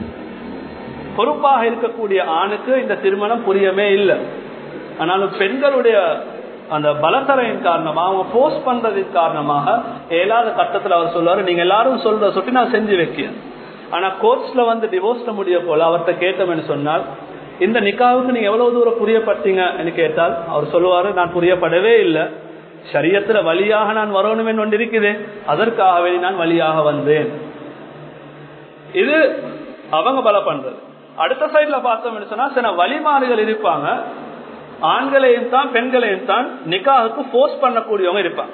A: பொறுப்பாக இருக்கக்கூடிய ஆணுக்கு இந்த திருமணம் புரியவே இல்லை ஆனாலும் பெண்களுடைய அந்த பலத்தரையின் காரணமாக அவங்க போஸ்ட் பண்றதின் காரணமாக ஏழாத கட்டத்தில் அவர் சொல்லுவாரு நீங்க எல்லாரும் சொல்ற சொல்லி நான் செஞ்சு வைக்கிறேன் ஆனா கோர்ட்ஸ்ல வந்து டிவோர்ஸ்ல முடிய போல அவர்கிட்ட கேட்டோம்னு சொன்னால் இந்த நிக்காவுக்கு நீங்க எவ்வளவு தூரம் புரியப்பட்டீங்கன்னு கேட்டால் அவர் சொல்லுவாரு நான் புரியப்படவே இல்லை சரியத்துல வழியாக நான் வரணும் ஒன்று இருக்குது அதற்காகவே நான் வழியாக வந்தேன் இது அவங்க பல பண்றது அடுத்த சைட்ல பார்த்தோம்னு சொன்னா சில வழிமாறுகள் இருப்பாங்க ஆண்களையும் தான் பெண்களையும் தான் நிக்காவுக்கு போர்ஸ் பண்ணக்கூடியவங்க இருப்பாங்க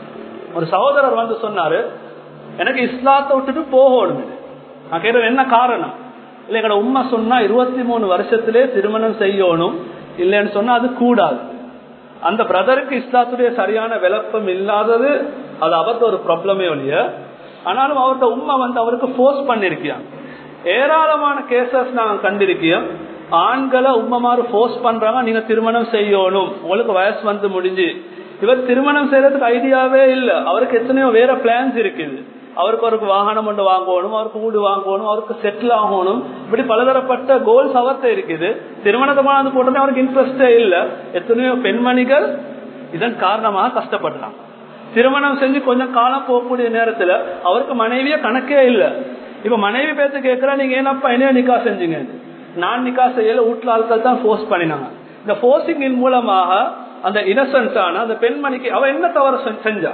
A: ஒரு சகோதரர் வந்து சொன்னாரு எனக்கு இஸ்லாத்தை விட்டுட்டு போகணும் நான் கேட்டது என்ன காரணம் இல்ல எங்கட உண்மை சொன்னா இருபத்தி மூணு வருஷத்திலே திருமணம் செய்யணும் இல்லைன்னு சொன்னா அது கூடாது அந்த பிரதருக்கு இஸ்லாத்துடைய சரியான விளப்பம் இல்லாதது அது அவர்த்த ஒரு ப்ராப்ளமே ஒழிய ஆனாலும் அவர்கிட்ட உண்மை வந்து அவருக்கு போர்ஸ் பண்ணிருக்கியான் ஏராளமான கேசஸ் நாங்க கண்டிருக்கியோம் ஆண்களை உண்மைமாறு போர்ஸ் பண்றாங்க நீங்க திருமணம் செய்யணும் உங்களுக்கு வயசு வந்து முடிஞ்சு இவர் திருமணம் செய்யறதுக்கு ஐடியாவே இல்லை அவருக்கு எத்தனையோ வேற பிளான்ஸ் இருக்குது அவருக்கு அவருக்கு வாகனம் ஒன்று வாங்கணும் அவருக்கு வீடு வாங்கணும் அவருக்கு செட்டில் ஆகணும் இப்படி பலதரப்பட்ட கோல்ஸ் அவர்கிட்ட இருக்குது திருமணத்தை வந்து போட்டோன்னே அவருக்கு இன்ட்ரெஸ்டே இல்லை எத்தனையோ பெண்மணிகள் இதன் காரணமாக கஷ்டப்படுறாங்க திருமணம் செஞ்சு கொஞ்சம் காலம் போகக்கூடிய நேரத்துல அவருக்கு மனைவிய கணக்கே இல்லை இப்ப மனைவி பேத்து கேட்கிறா நீங்க ஏனப்பா என்ன நிக்கா செஞ்சீங்க நான் நிக்கா செய்யல வீட்டுல ஆட்கள் தான் போர்ஸ் பண்ணினாங்க இந்த போர்சிங்கின் மூலமாக அந்த இன்னசென்டான அந்த பெண்மணிக்கு அவ என்ன தவறு செஞ்சா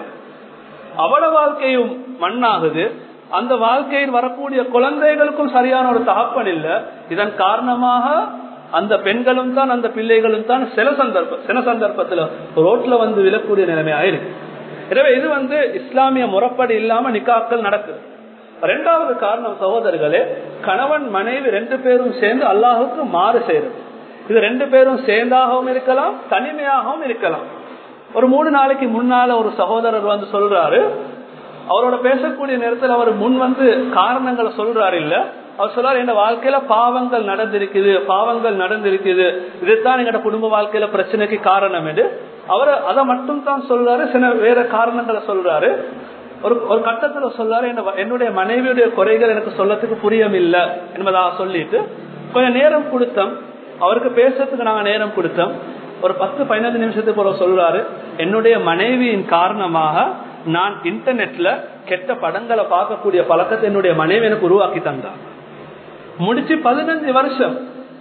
A: அவட வாழ்க்கையும் மண்ணாகுது அந்த வாழ்க்கையில் வரக்கூடிய குழந்தைகளுக்கும் சரியான ஒரு தகப்பன் இல்ல இதன் காரணமாக அந்த பெண்களும் தான் அந்த பிள்ளைகளும் தான் சில சந்தர்ப்பம் சில சந்தர்ப்பத்துல ரோட்ல வந்து விழக்கூடிய நிலைமை ஆயிருக்கு எனவே இது வந்து இஸ்லாமிய முறைப்படி இல்லாம நிக்காக்கள் நடக்குது ரெண்டாவது காரணம் சகோதரர்களே கணவன் மனைவி ரெண்டு பேரும் சேர்ந்து அல்லாஹுக்கு மாறு செய்யறது இது ரெண்டு பேரும் சேர்ந்தாகவும் இருக்கலாம் தனிமையாகவும் இருக்கலாம் ஒரு மூணு நாளைக்கு முன்னால ஒரு சகோதரர் வந்து சொல்றாரு அவரோட பேசக்கூடிய நேரத்தில் அவர் முன் வந்து காரணங்களை சொல்றாரு இல்ல அவர் சொல்றாரு என் வாழ்க்கையில பாவங்கள் நடந்திருக்குது பாவங்கள் நடந்திருக்குது இதுதான் எங்கட குடும்ப வாழ்க்கையில பிரச்சனைக்கு காரணம் என்று அவர் அதை மட்டும் தான் சொல்றாரு சில வேற காரணங்களை சொல்றாரு ஒரு ஒரு கட்டத்துல சொல்றாரு என்னுடைய மனைவியுடைய குறைகள் எனக்கு சொல்லத்துக்கு புரியமில்லை என்பதாக சொல்லிட்டு கொஞ்சம் நேரம் கொடுத்தோம் அவருக்கு பேசுறதுக்கு நாங்க நேரம் கொடுத்தோம் ஒரு பத்து பதினஞ்சு நிமிஷத்துக்கு ஒரு சொல்றாரு என்னுடைய மனைவியின் காரணமாக நான் இன்டர்நெட்ல கெட்ட படங்களை பார்க்கக்கூடிய பழக்கத்தை என்னுடைய மனைவி எனக்கு உருவாக்கி தந்தார் முடிச்சு பதினஞ்சு வருஷம்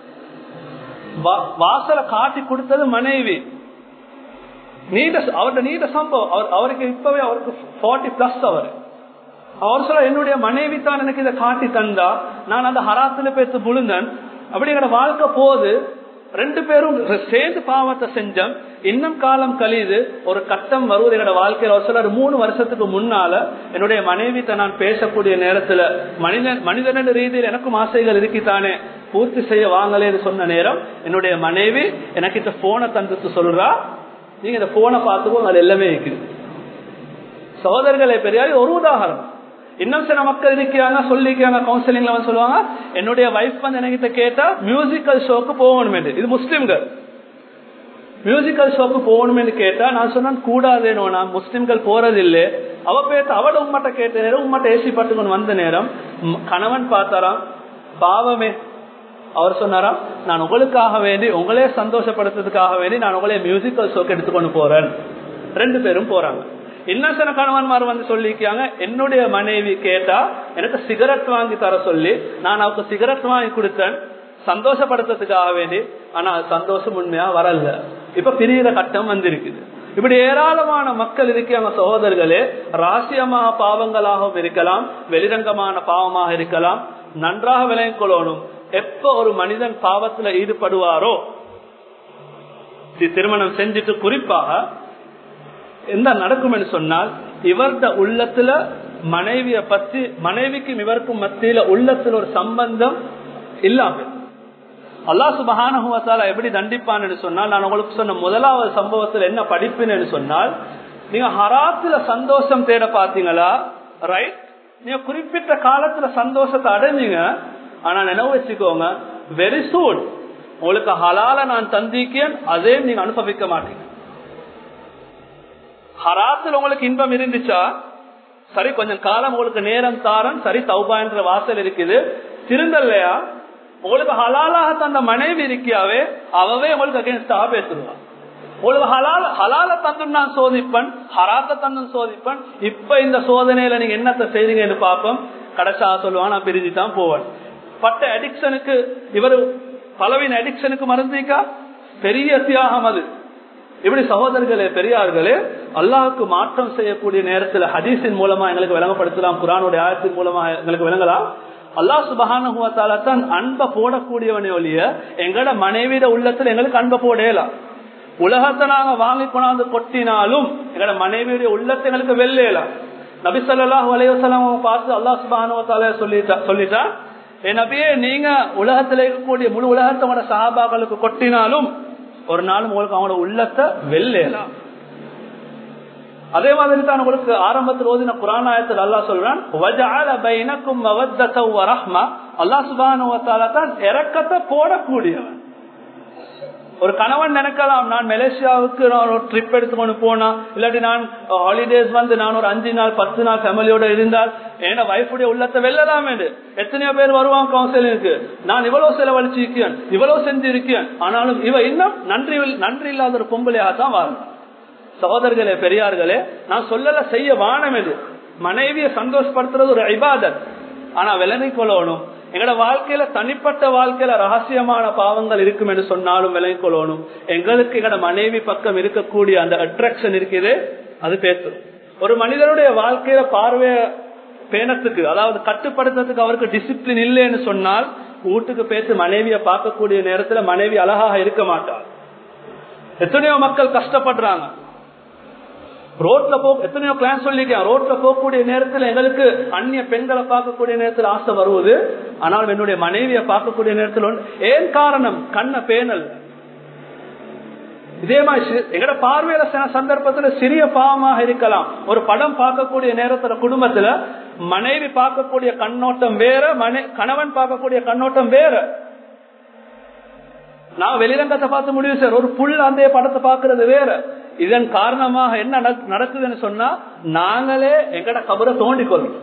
A: வாசலை காட்டி கொடுத்தது மனைவி நீண்ட அவருடைய நீண்ட சம்பவம் அவர் அவருக்கு இப்பவே அவருக்கு ஃபார்ட்டி பிளஸ் அவர் அவர் சொல்ல என்னுடைய மனைவி தான் எனக்கு இதை காட்டி தந்தா நான் அந்த ஹராத்துல பேத்து புழுந்தன் அப்படிங்கிற வாழ்க்கை போது ரெண்டு பேரும் சேர்ந்து பாவத்தை செஞ்சோம் இன்னும் காலம் கழிது ஒரு கட்டம் வருவது என்னோட வாழ்க்கையில ஒரு சிலர் மூணு வருஷத்துக்கு முன்னால என்னுடைய மனைவிட்ட நான் பேசக்கூடிய நேரத்துல மனிதன் மனிதன ரீதியில் எனக்கும் ஆசைகள் இருக்கித்தானே பூர்த்தி செய்ய வாங்கலேன்னு சொன்ன நேரம் என்னுடைய மனைவி எனக்கு இந்த போனை தந்துட்டு சொல்றா நீங்க இந்த போனை பார்த்துக்கோ அது எல்லாமே இருக்குது சகோதரர்களை பெரியார் ஒரு உதாரணம் இன்னும் சில மக்கள் இருக்கிறாங்க சொல்லிக்கிறாங்க கவுன்சிலிங்ல வந்து சொல்லுவாங்க என்னுடைய வைஃப் வந்து என்கிட்ட கேட்டா மியூசிக்கல் ஷோக்கு போகணும் இது முஸ்லிம்கள் மியூசிக்கல் ஷோக்கு போகணும் என்று கேட்டா நான் சொன்னேன் கூடாதேனோ நான் முஸ்லிம்கள் போறதில்லை அவ பேத்த அவட உம்மட்ட கேட்ட நேரம் உம்மட்ட ஏசி பட்டுக்கொண்டு வந்த நேரம் கணவன் பார்த்தாராம் பாவமே அவர் சொன்னாராம் நான் உங்களுக்காக வேண்டி உங்களே சந்தோஷப்படுத்துறதுக்காக வேண்டி நான் உங்களே மியூசிக்கல் ஷோக்கு எடுத்துக்கொண்டு போறேன் ரெண்டு பேரும் போறாங்க இன்னும் சில கணவன்மார் வந்து சொல்லிக்காங்க என்னுடைய மனைவி கேட்டா எனக்கு சிகரெட் வாங்கி தர சொல்லி நான் அவருக்கு சிகரெட் வாங்கி கொடுத்தேன் சந்தோஷப்படுத்துறதுக்காக வேண்டி ஆனா சந்தோஷம் உண்மையா வரல இப்ப பிரியிற கட்டம் வந்திருக்குது இப்படி ஏராளமான மக்கள் இருக்காங்க சகோதரர்களே ராசியமாக பாவங்களாகவும் இருக்கலாம் வெளிரங்கமான பாவமாக இருக்கலாம் நன்றாக விளங்கிக் கொள்ளணும் எப்ப ஒரு மனிதன் பாவத்துல ஈடுபடுவாரோ திருமணம் செஞ்சுட்டு குறிப்பாக என்ன நடக்கும் என்று சொன்னால் இவர்த உள்ளத்துல மனைவிய பத்தி மனைவிக்கும் இவருக்கும் மத்தியில உள்ளத்துல ஒரு சம்பந்தம் இல்லாம அல்லா சுபஹானுவத்தால எப்படி தண்டிப்பான்னு சொன்னால் நான் உங்களுக்கு சொன்ன முதலாவது சம்பவத்தில் என்ன படிப்புன்னு சொன்னால் நீங்க ஹராத்துல சந்தோஷம் தேட பாத்தீங்களா ரைட் நீங்க குறிப்பிட்ட காலத்துல சந்தோஷத்தை அடைஞ்சீங்க ஆனா நினைவு வச்சுக்கோங்க வெரி சூன் உங்களுக்கு ஹலால நான் தந்திக்கேன் அதே நீங்க அனுபவிக்க மாட்டீங்க ஹராத்தில் உங்களுக்கு இன்பம் இருந்துச்சா சரி கொஞ்சம் காலம் உங்களுக்கு நேரம் தாரன் சரி தௌபா என்ற வாசல் இருக்குது திருந்தல்லையா உங்களுக்கு ஹலாலாக தந்த மனைவி இருக்கியாவே அவவே உங்களுக்கு அகேன்ஸ்டா பேசுவான் உங்களுக்கு ஹலால் ஹலால தந்து நான் சோதிப்பேன் ஹராத்த தந்து சோதிப்பேன் இப்ப இந்த சோதனையில நீங்க என்னத்தை செய்றீங்கன்னு பார்ப்போம் கடைசா சொல்லுவான் நான் பிரிஞ்சு தான் போவேன் பட்ட அடிக்ஷனுக்கு இவர் பலவின் அடிக்ஷனுக்கு மருந்திக்கா பெரிய தியாகம் அது இப்படி சகோதரர்களே பெரியார்களே அல்லாஹுக்கு மாற்றம் செய்யக்கூடிய நேரத்தில் ஹதீஸின் மூலமா எங்களுக்கு விளங்கப்படுத்தலாம் குரானுடைய ஆயத்தின் மூலமா எங்களுக்கு விளங்கலாம் அல்லா சுபகானுவத்தால தான் அன்பை போடக்கூடியவனே ஒழிய எங்கட மனைவியிட உள்ளத்துல எங்களுக்கு அன்பை போடலாம் உலகத்தை நாங்க வாங்கி கொண்டாந்து கொட்டினாலும் எங்கட மனைவியுடைய உள்ளத்தை எங்களுக்கு வெள்ளலாம் நபி சொல்லாஹ் வலைவசலாம் பார்த்து அல்லா சுபானுவத்தால சொல்லிட்டா சொல்லிட்டா என் நபியே நீங்க உலகத்துல இருக்கக்கூடிய முழு உலகத்தோட சகாபாக்களுக்கு கொட்டினாலும் ஒரு நாள் உங்களுக்கு அவங்களோட உள்ளத்தை வெள்ளலாம் அதே மாதிரி தான் உங்களுக்கு ஆரம்பத்தில் ஓதின குரானாயத்தில் அல்லா சொல்றான் அல்லா சுபானுவத்தால தான் இறக்கத்தை போடக்கூடியவன் ஒரு கணவன் நினைக்கலாம் நான் மலேசியாவுக்கு நான் ஒரு ட்ரிப் எடுத்துக்கொண்டு போனா இல்லாட்டி நான் ஹாலிடேஸ் வந்து நான் ஒரு அஞ்சு நாள் பத்து நாள் ஃபேமிலியோட இருந்தால் என் வைஃபுடைய உள்ளத்தை வெல்லலாம் என்று எத்தனையோ பேர் வருவாங்க கவுன்சிலிங்க்கு நான் இவ்வளவு செலவழிச்சிருக்கேன் இவ்வளவு செஞ்சிருக்கேன் ஆனாலும் இவ இன்னும் நன்றி நன்றி இல்லாத ஒரு பொம்பளையாக தான் வாழணும் சகோதரர்களே பெரியார்களே நான் சொல்லல செய்ய வானம் இது மனைவியை சந்தோஷப்படுத்துறது ஒரு ஐபாதத் ஆனா விலகிக் கொள்ளணும் எங்களோட வாழ்க்கையில தனிப்பட்ட வாழ்க்கையில ரகசியமான பாவங்கள் இருக்கும் என்று சொன்னாலும் விலகிக் கொள்ளணும் எங்களுக்கு எங்களோட மனைவி பக்கம் இருக்கக்கூடிய அந்த அட்ராக்ஷன் இருக்குது அது பேசும் ஒரு மனிதனுடைய வாழ்க்கையில பார்வைய பேணத்துக்கு அதாவது கட்டுப்படுத்துறதுக்கு அவருக்கு டிசிப்ளின் இல்லைன்னு சொன்னால் வீட்டுக்கு பேசி மனைவியை பார்க்கக்கூடிய நேரத்துல மனைவி அழகாக இருக்க மாட்டார் எத்தனையோ மக்கள் கஷ்டப்படுறாங்க ரோட்ல போ எத்தனையோ கிளாஸ் சொல்லிருக்கேன் ரோட்ல போகக்கூடிய நேரத்தில் எங்களுக்கு அந்நிய பெண்களை பார்க்கக்கூடிய நேரத்தில் ஆசை வருவது ஆனால் என்னுடைய மனைவியை பார்க்கக்கூடிய நேரத்தில் ஏன் காரணம் கண்ண பேணல் இதே மாதிரி எங்கட பார்வையில சில சந்தர்ப்பத்துல சிறிய பாவமாக இருக்கலாம் ஒரு படம் பார்க்கக்கூடிய நேரத்துல குடும்பத்துல மனைவி பார்க்கக்கூடிய கண்ணோட்டம் வேற மனை கணவன் பார்க்கக்கூடிய கண்ணோட்டம் வேற நான் வெளிரங்கத்தை பார்த்து முடிவு சார் ஒரு புல் அந்த படத்தை பாக்குறது வேற இதன் காரணமாக என்ன நடக்குதுன்னு சொன்னா நாங்களே எங்கட கபரை தோண்டி கொள்ளும்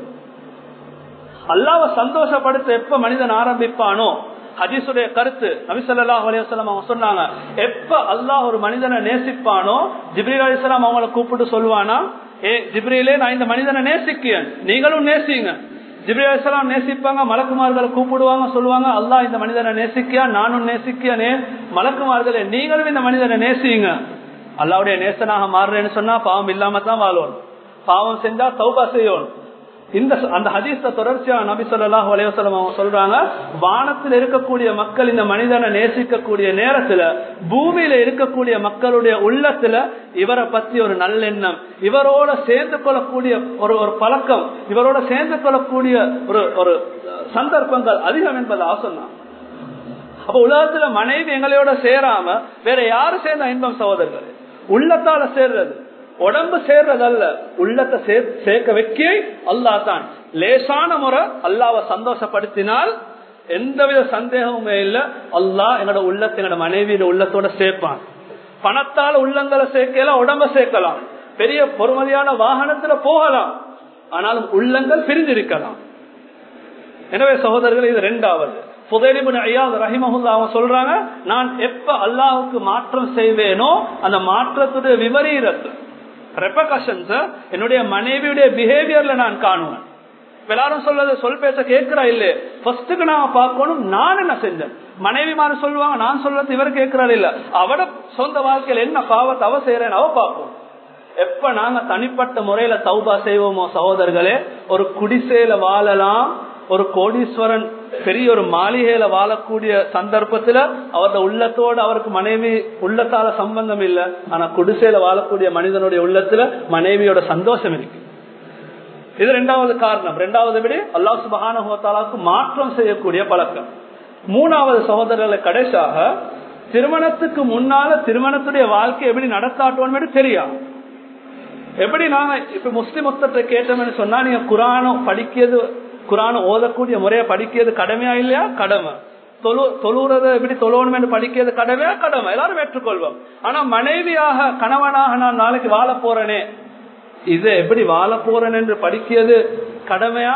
A: அல்லாவ சந்தோஷப்படுத்த எப்ப மனிதன் ஆரம்பிப்பானோ ஹதீசுடைய கருத்து நபிசல்லாஹ் அலையம் அவங்க சொன்னாங்க எப்ப அல்லாஹ் ஒரு மனிதனை நேசிப்பானோ ஜிப்ரீல் அலிஸ்லாம் அவங்கள கூப்பிட்டு சொல்லுவானா ஏ ஜிப்ரீலே நான் இந்த மனிதனை நேசிக்கிறேன் நீங்களும் நேசிங்க ஜிப்ரி அலிஸ்லாம் நேசிப்பாங்க மலக்குமார்களை கூப்பிடுவாங்க சொல்லுவாங்க அல்லாஹ் இந்த மனிதனை நேசிக்கியா நானும் நேசிக்கியனே மலக்குமார்களே நீங்களும் இந்த மனிதனை நேசிங்க அல்லாவுடைய நேசனாக மாறுறேன்னு சொன்னா பாவம் இல்லாம தான் வாழணும் பாவம் செஞ்சா சௌபா செய்யணும் இந்த அந்த ஹதீஸ தொடர்ச்சியா நபி சொல்லாஹ் அலைவசலம் அவங்க சொல்றாங்க வானத்தில் இருக்கக்கூடிய மக்கள் இந்த மனிதனை நேசிக்கக்கூடிய நேரத்துல பூமியில இருக்கக்கூடிய மக்களுடைய உள்ளத்துல இவரை பத்தி ஒரு நல்லெண்ணம் இவரோட சேர்ந்து கொள்ளக்கூடிய ஒரு ஒரு பழக்கம் இவரோட சேர்ந்து கொள்ளக்கூடிய ஒரு ஒரு சந்தர்ப்பங்கள் அதிகம் என்பதாக சொன்னாங்க அப்ப உலகத்துல மனைவி எங்களையோட சேராம வேற யாரு சேர்ந்த இன்பம் சகோதரர்கள் உள்ளத்தால சேர்றது உடம்பு சேர்றதல்ல உள்ளத்தை சேர்க்க வைக்க அல்லா தான் லேசான முறை அல்லாவை சந்தோஷப்படுத்தினால் எந்தவித சந்தேகமுமே இல்ல அல்லாஹ் எங்களோட உள்ளத்தை எங்களோட மனைவியோட உள்ளத்தோட சேர்ப்பான் பணத்தால உள்ளங்களை சேர்க்கலாம் உடம்ப சேர்க்கலாம் பெரிய பொறுமதியான வாகனத்துல போகலாம் ஆனாலும் உள்ளங்கள் பிரிஞ்சிருக்கலாம் எனவே சகோதரர்கள் இது ரெண்டாவது சொல்றாங்க நான் எப்ப அல்லாவுக்கு மாற்றம் செய்வேனோ அந்த மாற்றத்துடைய விபரீதத்தை ரெப்பகஷன்ஸ் என்னுடைய மனைவியுடைய பிஹேவியர்ல நான் காணுவேன் எல்லாரும் சொல்றது சொல் பேச கேட்கிறா இல்ல ஃபர்ஸ்டுக்கு நான் பார்க்கணும் நான் என்ன செஞ்சேன் மனைவி மாதிரி சொல்லுவாங்க நான் சொல்றது இவர் கேட்கிறாள் இல்ல அவட சொந்த வாழ்க்கையில என்ன பாவத்தை அவ செய்யறேன் அவ பார்ப்போம் எப்ப நாங்க தனிப்பட்ட முறையில சௌபா செய்வோமோ சகோதரர்களே ஒரு குடிசையில வாழலாம் ஒரு கோடீஸ்வரன் பெரிய ஒரு மாளிகையில வாழக்கூடிய சந்தர்ப்பத்துல அவரது உள்ளத்தோடு அவருக்கு மனைவி உள்ளத்தால சம்பந்தம் இல்லை ஆனா குடிசையில வாழக்கூடிய மனிதனுடைய உள்ளத்துல மனைவியோட சந்தோஷம் இருக்கு இது ரெண்டாவது காரணம் ரெண்டாவது விட அல்லா சுபகானுக்கு மாற்றம் செய்யக்கூடிய பழக்கம் மூணாவது சகோதரர்களை கடைசியாக திருமணத்துக்கு முன்னால திருமணத்துடைய வாழ்க்கை எப்படி நடத்தாட்டோன்னு தெரியும் எப்படி நாங்க இப்ப முஸ்லிம் மொத்தத்தை கேட்டோம்னு சொன்னா நீங்க குரானம் படிக்கிறது குரானம் ஓதக்கூடிய முறையை படிக்கிறது கடமையா இல்லையா கடமை தொழு தொழுறத எப்படி தொழணும்னு படிக்கிறது கடமையா கடமை எல்லாரும் ஏற்றுக்கொள்வோம் ஆனா மனைவியாக கணவனாக நான் நாளைக்கு வாழ போறேனே இது எப்படி வாழ போறேன் என்று படிக்கிறது கடமையா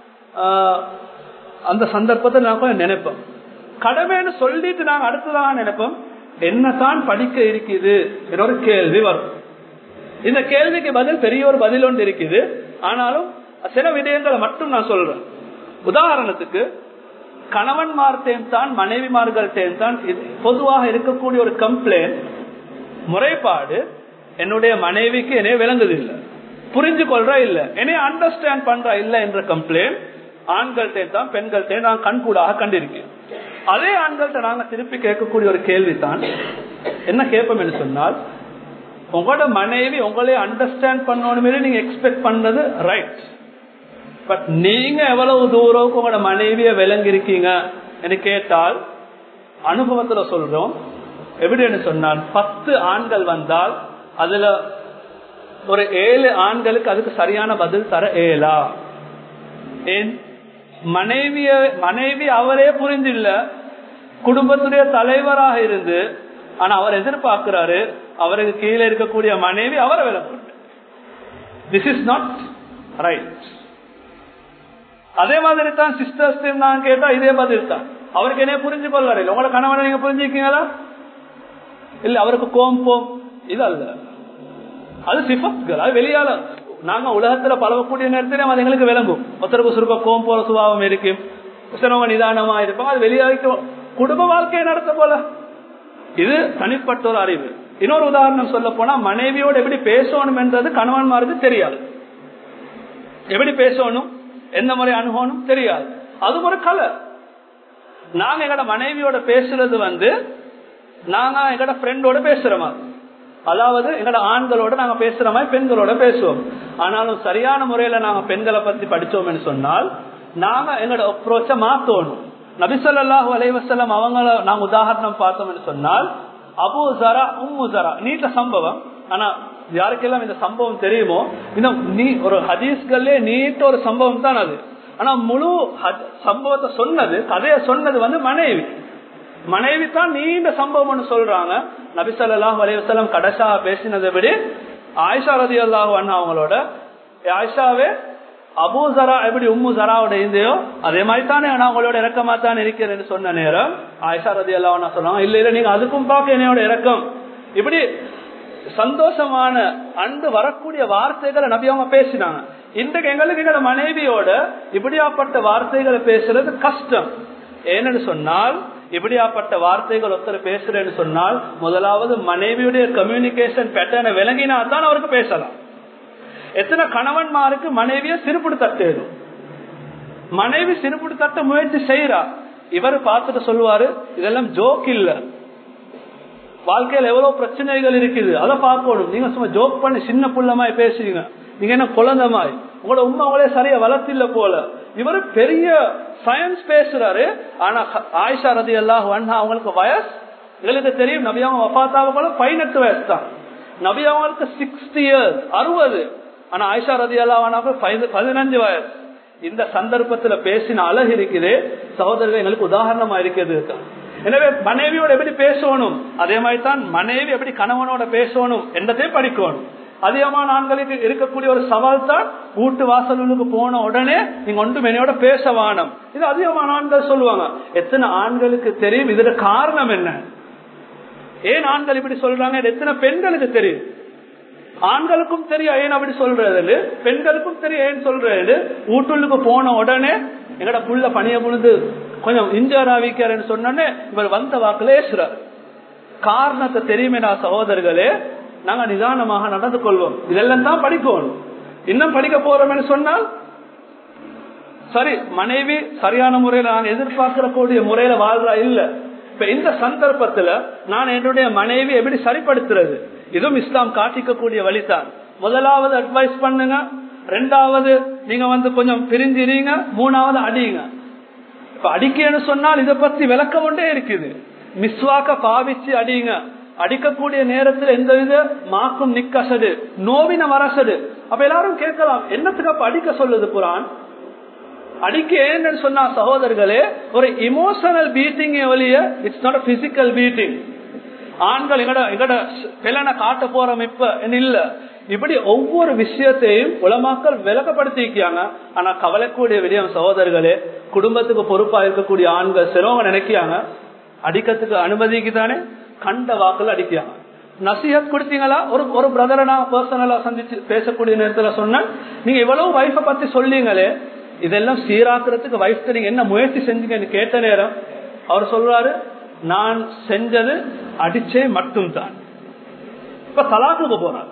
A: அந்த சந்தர்ப்பத்தை நான் கொஞ்சம் நினைப்போம் கடமைன்னு சொல்லிட்டு நாங்க அடுத்ததாக நினைப்போம் என்னதான் படிக்க இருக்குது ஒரு கேள்வி வரும் இந்த கேள்விக்கு பதில் பெரிய ஒரு பதில் ஒன்று இருக்குது ஆனாலும் சில விடயங்களை மட்டும் நான் சொல்றேன் உதாரணத்துக்கு கணவன்மார்த்தேன் தான் மனைவிமார்கள்டேன் தான் பொதுவாக இருக்கக்கூடிய ஒரு கம்ப்ளைண்ட் முறைப்பாடு என்னுடைய மனைவிக்கு என்னைய விளங்குது இல்லை புரிஞ்சு கொள்றா இல்ல என்னைய அண்டர்ஸ்டாண்ட் பண்றா இல்ல என்ற கம்ப்ளைண்ட் ஆண்கள்டே தான் பெண்கள்டே நான் கண்கூடாக கண்டிருக்கேன் அதே ஆண்கள்ட்ட நாங்க திருப்பி கேட்கக்கூடிய ஒரு கேள்வி தான் என்ன கேட்போம் என்று சொன்னால் உங்களோட மனைவி உங்களே அண்டர்ஸ்டாண்ட் பண்ணணுமே நீங்க எக்ஸ்பெக்ட் பண்றது ரைட் பட் நீங்க எவ்வளவு தூரம் உங்களோட மனைவிய விளங்கிருக்கீங்க என்று கேட்டால் அனுபவத்துல சொல்றோம் எப்படின்னு சொன்னால் பத்து ஆண்கள் வந்தால் அதுல ஒரு ஏழு ஆண்களுக்கு அதுக்கு சரியான பதில் தர ஏலா ஏன் மனைவிய மனைவி அவரே புரிஞ்சில்ல குடும்பத்துடைய தலைவராக இருந்து ஆனா அவர் எதிர்பார்க்கிறாரு அவருக்கு கீழே இருக்கக்கூடிய மனைவி அவரை விளக்கு திஸ் இஸ் நாட் ரைட் அதே மாதிரி தான் சிஸ்டர்ஸ் நான் கேட்டா இதே பதில் தான் அவருக்கு என்ன புரிஞ்சு கொள்ளாரு உங்களை கணவனை நீங்க புரிஞ்சுக்கீங்களா இல்ல அவருக்கு கோம்பம் இது அல்ல அது சிபத்கள் அது வெளியால நாங்க உலகத்துல பழகக்கூடிய நேரத்திலே அது எங்களுக்கு விளங்கும் ஒருத்தருக்கு சுருக்க கோம் போற சுபாவம் இருக்கு சிறவங்க நிதானமா இருப்பாங்க அது வெளியாகிட்டு குடும்ப வாழ்க்கையை நடத்த போல இது தனிப்பட்ட ஒரு அறிவு இன்னொரு உதாரணம் சொல்ல போனா மனைவியோடு எப்படி பேசணும் என்றது கணவன்மாருக்கு தெரியாது எப்படி பேசணும் எந்த முறை அணுகணும் தெரியாது அது ஒரு கலை நாங்க எங்கட மனைவியோட பேசுறது வந்து நாங்க எங்கட ஃப்ரெண்டோட பேசுற மாதிரி அதாவது எங்கட ஆண்களோட நாங்க பேசுற மாதிரி பெண்களோட பேசுவோம் ஆனாலும் சரியான முறையில நாங்க பெண்களை பத்தி படிச்சோம்னு சொன்னால் நாங்க எங்களோட அப்ரோச்ச மாத்தணும் நபிசல்லாஹு அலைவசல்லம் அவங்கள நாங்க உதாரணம் பார்த்தோம்னு சொன்னால் அபு ஜரா உம்மு ஜரா நீட்ட சம்பவம் ஆனா யாருக்கெல்லாம் இந்த சம்பவம் தெரியுமோ இன்னும் நீ ஒரு ஹதீஸ்கள்லே நீட்ட ஒரு சம்பவம் தான் அது ஆனா முழு சம்பவத்தை சொன்னது கதையை சொன்னது வந்து மனைவி மனைவி தான் நீண்ட சம்பவம்னு சொல்றாங்க நபிசல்லாஹ் அலைவசலம் கடைசா பேசினதை விட ஆயிஷா ரதி அல்லாஹ் அவங்களோட ஆயிஷாவே அபு ஜரா எப்படி உம்மு ஜராவோட இருந்தையோ அதே மாதிரி தானே நான் உங்களோட இறக்கமா தான் இருக்கிறேன்னு சொன்ன நேரம் ஆயிஷா ரதி அல்லாஹ் சொன்னாங்க இல்ல இல்ல நீங்க அதுக்கும் பார்க்க என்னையோட இறக்கம் இப்படி சந்தோஷமான அன்பு வரக்கூடிய வார்த்தைகளை நபி அவங்க பேசினாங்க இன்றைக்கு எங்களுக்கு எங்களோட மனைவியோட இப்படியாப்பட்ட வார்த்தைகளை பேசுறது கஷ்டம் ஏன்னு சொன்னால் இப்படியாப்பட்ட வார்த்தைகள் ஒருத்தர் பேசுறேன்னு சொன்னால் முதலாவது மனைவியுடைய கம்யூனிகேஷன் பேட்டர்னை விளங்கினா தான் அவருக்கு பேசலாம் எத்தனை கணவன்மாருக்கு மனைவிய சிறுபுடு தட்டேடும் மனைவி சிறுபுடு தட்ட முயற்சி செய்யறா இவர் பார்த்துட்டு சொல்லுவாரு இதெல்லாம் ஜோக் இல்ல வாழ்க்கையில எவ்வளவு பிரச்சனைகள் இருக்குது அதை பார்க்கணும் நீங்க சும்மா ஜோக் பண்ணி சின்ன புள்ளமாய் பேசுறீங்க நீங்க என்ன குழந்தமாய் உங்களோட உண்மை அவங்களே சரியா வளர்த்தில்ல போல இவரு பெரிய சயின்ஸ் பேசுறாரு ஆனா ஆயிஷா ரதி அல்லாஹ் அவங்களுக்கு வயசு எங்களுக்கு தெரியும் நபி அவங்க வபாத்தாவுக்குள்ள பதினெட்டு வயசு தான் நபி அவங்களுக்கு சிக்ஸ்டி இயர்ஸ் அறுபது ஆனா ஆயிஷா ரதி அல்லாஹ் பதினஞ்சு வயசு இந்த சந்தர்ப்பத்துல பேசின அழகு இருக்குது சகோதரர்கள் எங்களுக்கு உதாரணமா இருக்கிறது எனவே மனைவியோட எப்படி பேசணும் அதே மாதிரி தான் மனைவி எப்படி கணவனோட பேசணும் என்றதையும் படிக்கணும் அதிகமான ஆண்களுக்கு இருக்கக்கூடிய ஒரு சவால் தான் வீட்டு வாசல்களுக்கு போன உடனே நீங்க ஒன்று மெனையோட பேச வானம் இது அதிகமான ஆண்கள் சொல்லுவாங்க எத்தனை ஆண்களுக்கு தெரியும் இதுல காரணம் என்ன ஏன் ஆண்கள் இப்படி சொல்றாங்க எத்தனை பெண்களுக்கு தெரியும் ஆண்களுக்கும் தெரியும் ஏன் அப்படி சொல்றது பெண்களுக்கும் தெரியும் ஏன் சொல்றது வீட்டுக்கு போன உடனே எங்கட புள்ள பணிய பொழுது கொஞ்சம் இன்ஜர் ஆவிக்கிறேன்னு சொன்னோன்னே இவர் வந்த வாக்குல ஏசுறார் காரணத்தை தெரியுமே நான் சகோதரர்களே நாங்க நிதானமாக நடந்து கொள்வோம் இதெல்லாம் தான் படிக்கணும் இன்னும் படிக்க போறோம்னு சொன்னால் சரி மனைவி சரியான முறையில நான் எதிர்பார்க்கிற கூடிய முறையில வாழ்றா இல்ல இப்ப இந்த சந்தர்ப்பத்துல நான் என்னுடைய மனைவி எப்படி சரிப்படுத்துறது இதுவும் இஸ்லாம் காட்டிக்கக்கூடிய வழிதான் முதலாவது அட்வைஸ் பண்ணுங்க ரெண்டாவது நீங்க வந்து கொஞ்சம் பிரிஞ்சிரீங்க மூணாவது அடியுங்க இப்ப அடிக்கன்னு சொன்னால் இதை பத்தி விளக்கம் கொண்டே இருக்குது மிஸ்வாக்க பாவிச்சு அடிங்க அடிக்கக்கூடிய நேரத்தில் எந்த வித மாக்கும் நிக்கசடு நோவின வரசடு அப்ப எல்லாரும் கேட்கலாம் என்னத்துக்கு அப்ப அடிக்க சொல்லுது குரான் அடிக்க ஏன்னு சொன்னா சகோதரர்களே ஒரு இமோஷனல் பீட்டிங் வழிய இட்ஸ் நாட் பிசிக்கல் பீட்டிங் ஆண்கள் எங்கட எங்கட பிள்ளனை காட்ட போறோம் இப்ப இல்ல இப்படி ஒவ்வொரு விஷயத்தையும் உலமாக்கள் விளக்கப்படுத்திக்காங்க ஆனா கவலைக்கூடிய விடயம் சகோதரர்களே குடும்பத்துக்கு பொறுப்பா இருக்கக்கூடிய ஆண்கள் சிரமம் நினைக்கிறாங்க அடிக்கிறதுக்கு அனுமதிக்கு தானே கண்ட வாக்குல அடிக்கிறாங்க நசிஹத் கொடுத்தீங்களா ஒரு ஒரு பிரதரை நான் பர்சனலா சந்திச்சு பேசக்கூடிய நேரத்துல சொன்னேன் நீங்க இவ்வளவு வைஃப பத்தி சொல்லீங்களே இதெல்லாம் சீராக்குறதுக்கு வைஃப்க்கு நீங்க என்ன முயற்சி செஞ்சீங்கன்னு கேட்ட நேரம் அவர் சொல்றாரு நான் செஞ்சது அடிச்சே மட்டும்தான் இப்ப தலாக்குக்கு போறாரு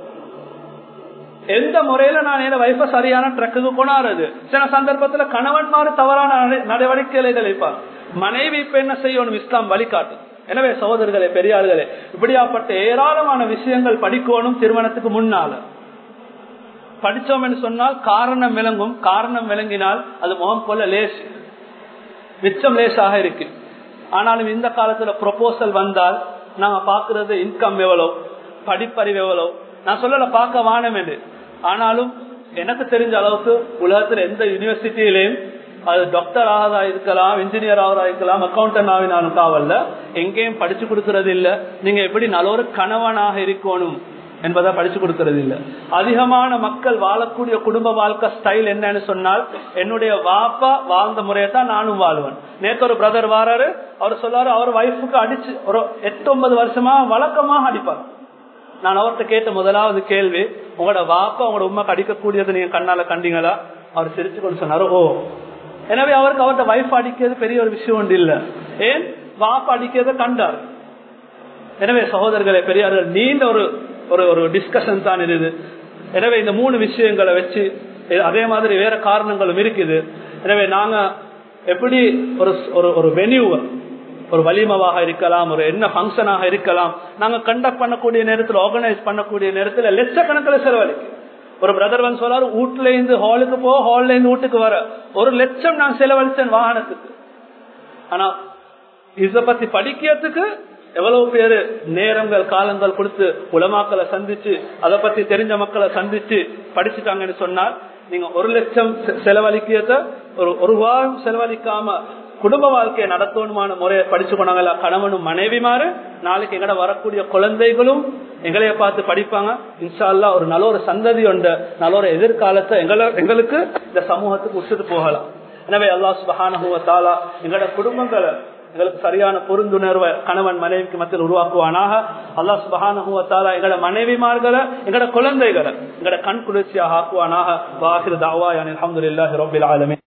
A: எந்த முறையில நான் என் வைஃப சரியான ட்ரக்குக்கு கொண்டாடுறது சில சந்தர்ப்பத்துல கணவன்மாரு தவறான நடவடிக்கைகளை வைப்பார் மனைவி இப்ப என்ன செய்யணும் இஸ்லாம் வழிகாட்டு எனவே சகோதரர்களே பெரியார்களே இப்படியாப்பட்ட ஏராளமான விஷயங்கள் படிக்கணும் திருமணத்துக்கு முன்னால படிச்சோம் என்று சொன்னால் காரணம் விளங்கும் காரணம் விளங்கினால் அது முகம் போல லேஸ் மிச்சம் லேசாக இருக்கு ஆனாலும் இந்த காலத்துல ப்ரொபோசல் வந்தால் நாங்க பாக்குறது இன்கம் எவ்வளவு படிப்பறிவு எவ்வளவு நான் சொல்லல பார்க்க வானம் என்று ஆனாலும் எனக்கு தெரிஞ்ச அளவுக்கு உலகத்துல எந்த யூனிவர்சிட்டியிலையும் அது டாக்டர் ஆகதா இருக்கலாம் இன்ஜினியர் ஆகதா இருக்கலாம் அக்கௌண்டன்ட் ஆகினாலும் காவல்ல எங்கேயும் படிச்சு கொடுக்கறது இல்ல நீங்க எப்படி நல்ல ஒரு கணவனாக இருக்கணும் என்பதை படிச்சு கொடுக்கறது இல்ல அதிகமான மக்கள் வாழக்கூடிய குடும்ப வாழ்க்கை ஸ்டைல் என்னன்னு சொன்னால் என்னுடைய வாப்பா வாழ்ந்த முறையை தான் நானும் வாழ்வேன் நேற்று ஒரு பிரதர் வாராரு அவர் சொல்லாரு அவர் வைஃபுக்கு அடிச்சு ஒரு எட்டு ஒன்பது வருஷமா வழக்கமாக அடிப்பார் நான் அவர்கிட்ட கேட்ட முதலாவது கேள்வி உங்களோட வாப்பா உங்களோட உண்மை அடிக்கக்கூடியது நீங்க கண்ணால கண்டீங்களா அவர் சிரிச்சு கொண்டு சொன்னாரு ஓ எனவே அவருக்கு அவர்கிட்ட வைஃப் அடிக்கிறது பெரிய ஒரு விஷயம் ஒன்று இல்ல ஏன் வாப்பா அடிக்கிறத கண்டார் எனவே சகோதரர்களே பெரியார்கள் நீண்ட ஒரு ஒரு ஒரு டிஸ்கஷன் தான் இருக்குது எனவே இந்த மூணு விஷயங்களை வச்சு அதே மாதிரி வேற காரணங்களும் இருக்குது எனவே நாங்க எப்படி ஒரு ஒரு வெனியூவை ஒரு வலிமவாக இருக்கலாம் ஒரு என்ன ஃபங்க்ஷனாக இருக்கலாம் நாங்க கண்டக்ட் பண்ணக்கூடிய நேரத்தில் ஆர்கனைஸ் பண்ணக்கூடிய நேரத்தில் லட்சக்கணக்கில் செலவழிக்கும் ஒரு பிரதர் வந்து சொல்லாரு வீட்டுல இருந்து ஹாலுக்கு போ ஹால்ல இருந்து வீட்டுக்கு வர ஒரு லட்சம் நான் செலவழிச்சேன் வாகனத்துக்கு ஆனா இத பத்தி படிக்கிறதுக்கு எவ்வளவு பேரு நேரங்கள் காலங்கள் கொடுத்து உலமாக்களை சந்திச்சு அதை பத்தி தெரிஞ்ச மக்களை சந்திச்சு படிச்சுட்டாங்கன்னு சொன்னால் நீங்க ஒரு லட்சம் செலவழிக்கிறத ஒரு ஒரு வாரம் செலவழிக்காம குடும்ப வாழ்க்கையை நடத்தணுமான முறையை படிச்சு கொண்டாங்களா கணவனும் மனைவிமாறு நாளைக்கு எங்கட வரக்கூடிய குழந்தைகளும் எங்களைய பார்த்து படிப்பாங்க இன்ஷா அல்லா ஒரு நல்ல ஒரு சந்ததி உண்ட நல்ல ஒரு எதிர்காலத்தை எங்களை எங்களுக்கு இந்த சமூகத்துக்கு விட்டுட்டு போகலாம் எனவே அல்லா சுபஹானுவத்தாலா எங்களோட குடும்பங்களை எங்களுக்கு சரியான பொருந்துணர்வை கணவன் மனைவிக்கு மத்தியில் உருவாக்குவானாக அல்லா சுபஹானுவத்தாலா எங்களோட மனைவிமார்களை எங்களோட குழந்தைகளை எங்களோட கண் குளிர்ச்சியாக ஆக்குவானாக வாஹிர் தாவா அலமதுல்லாஹி ரபில் ஆலமே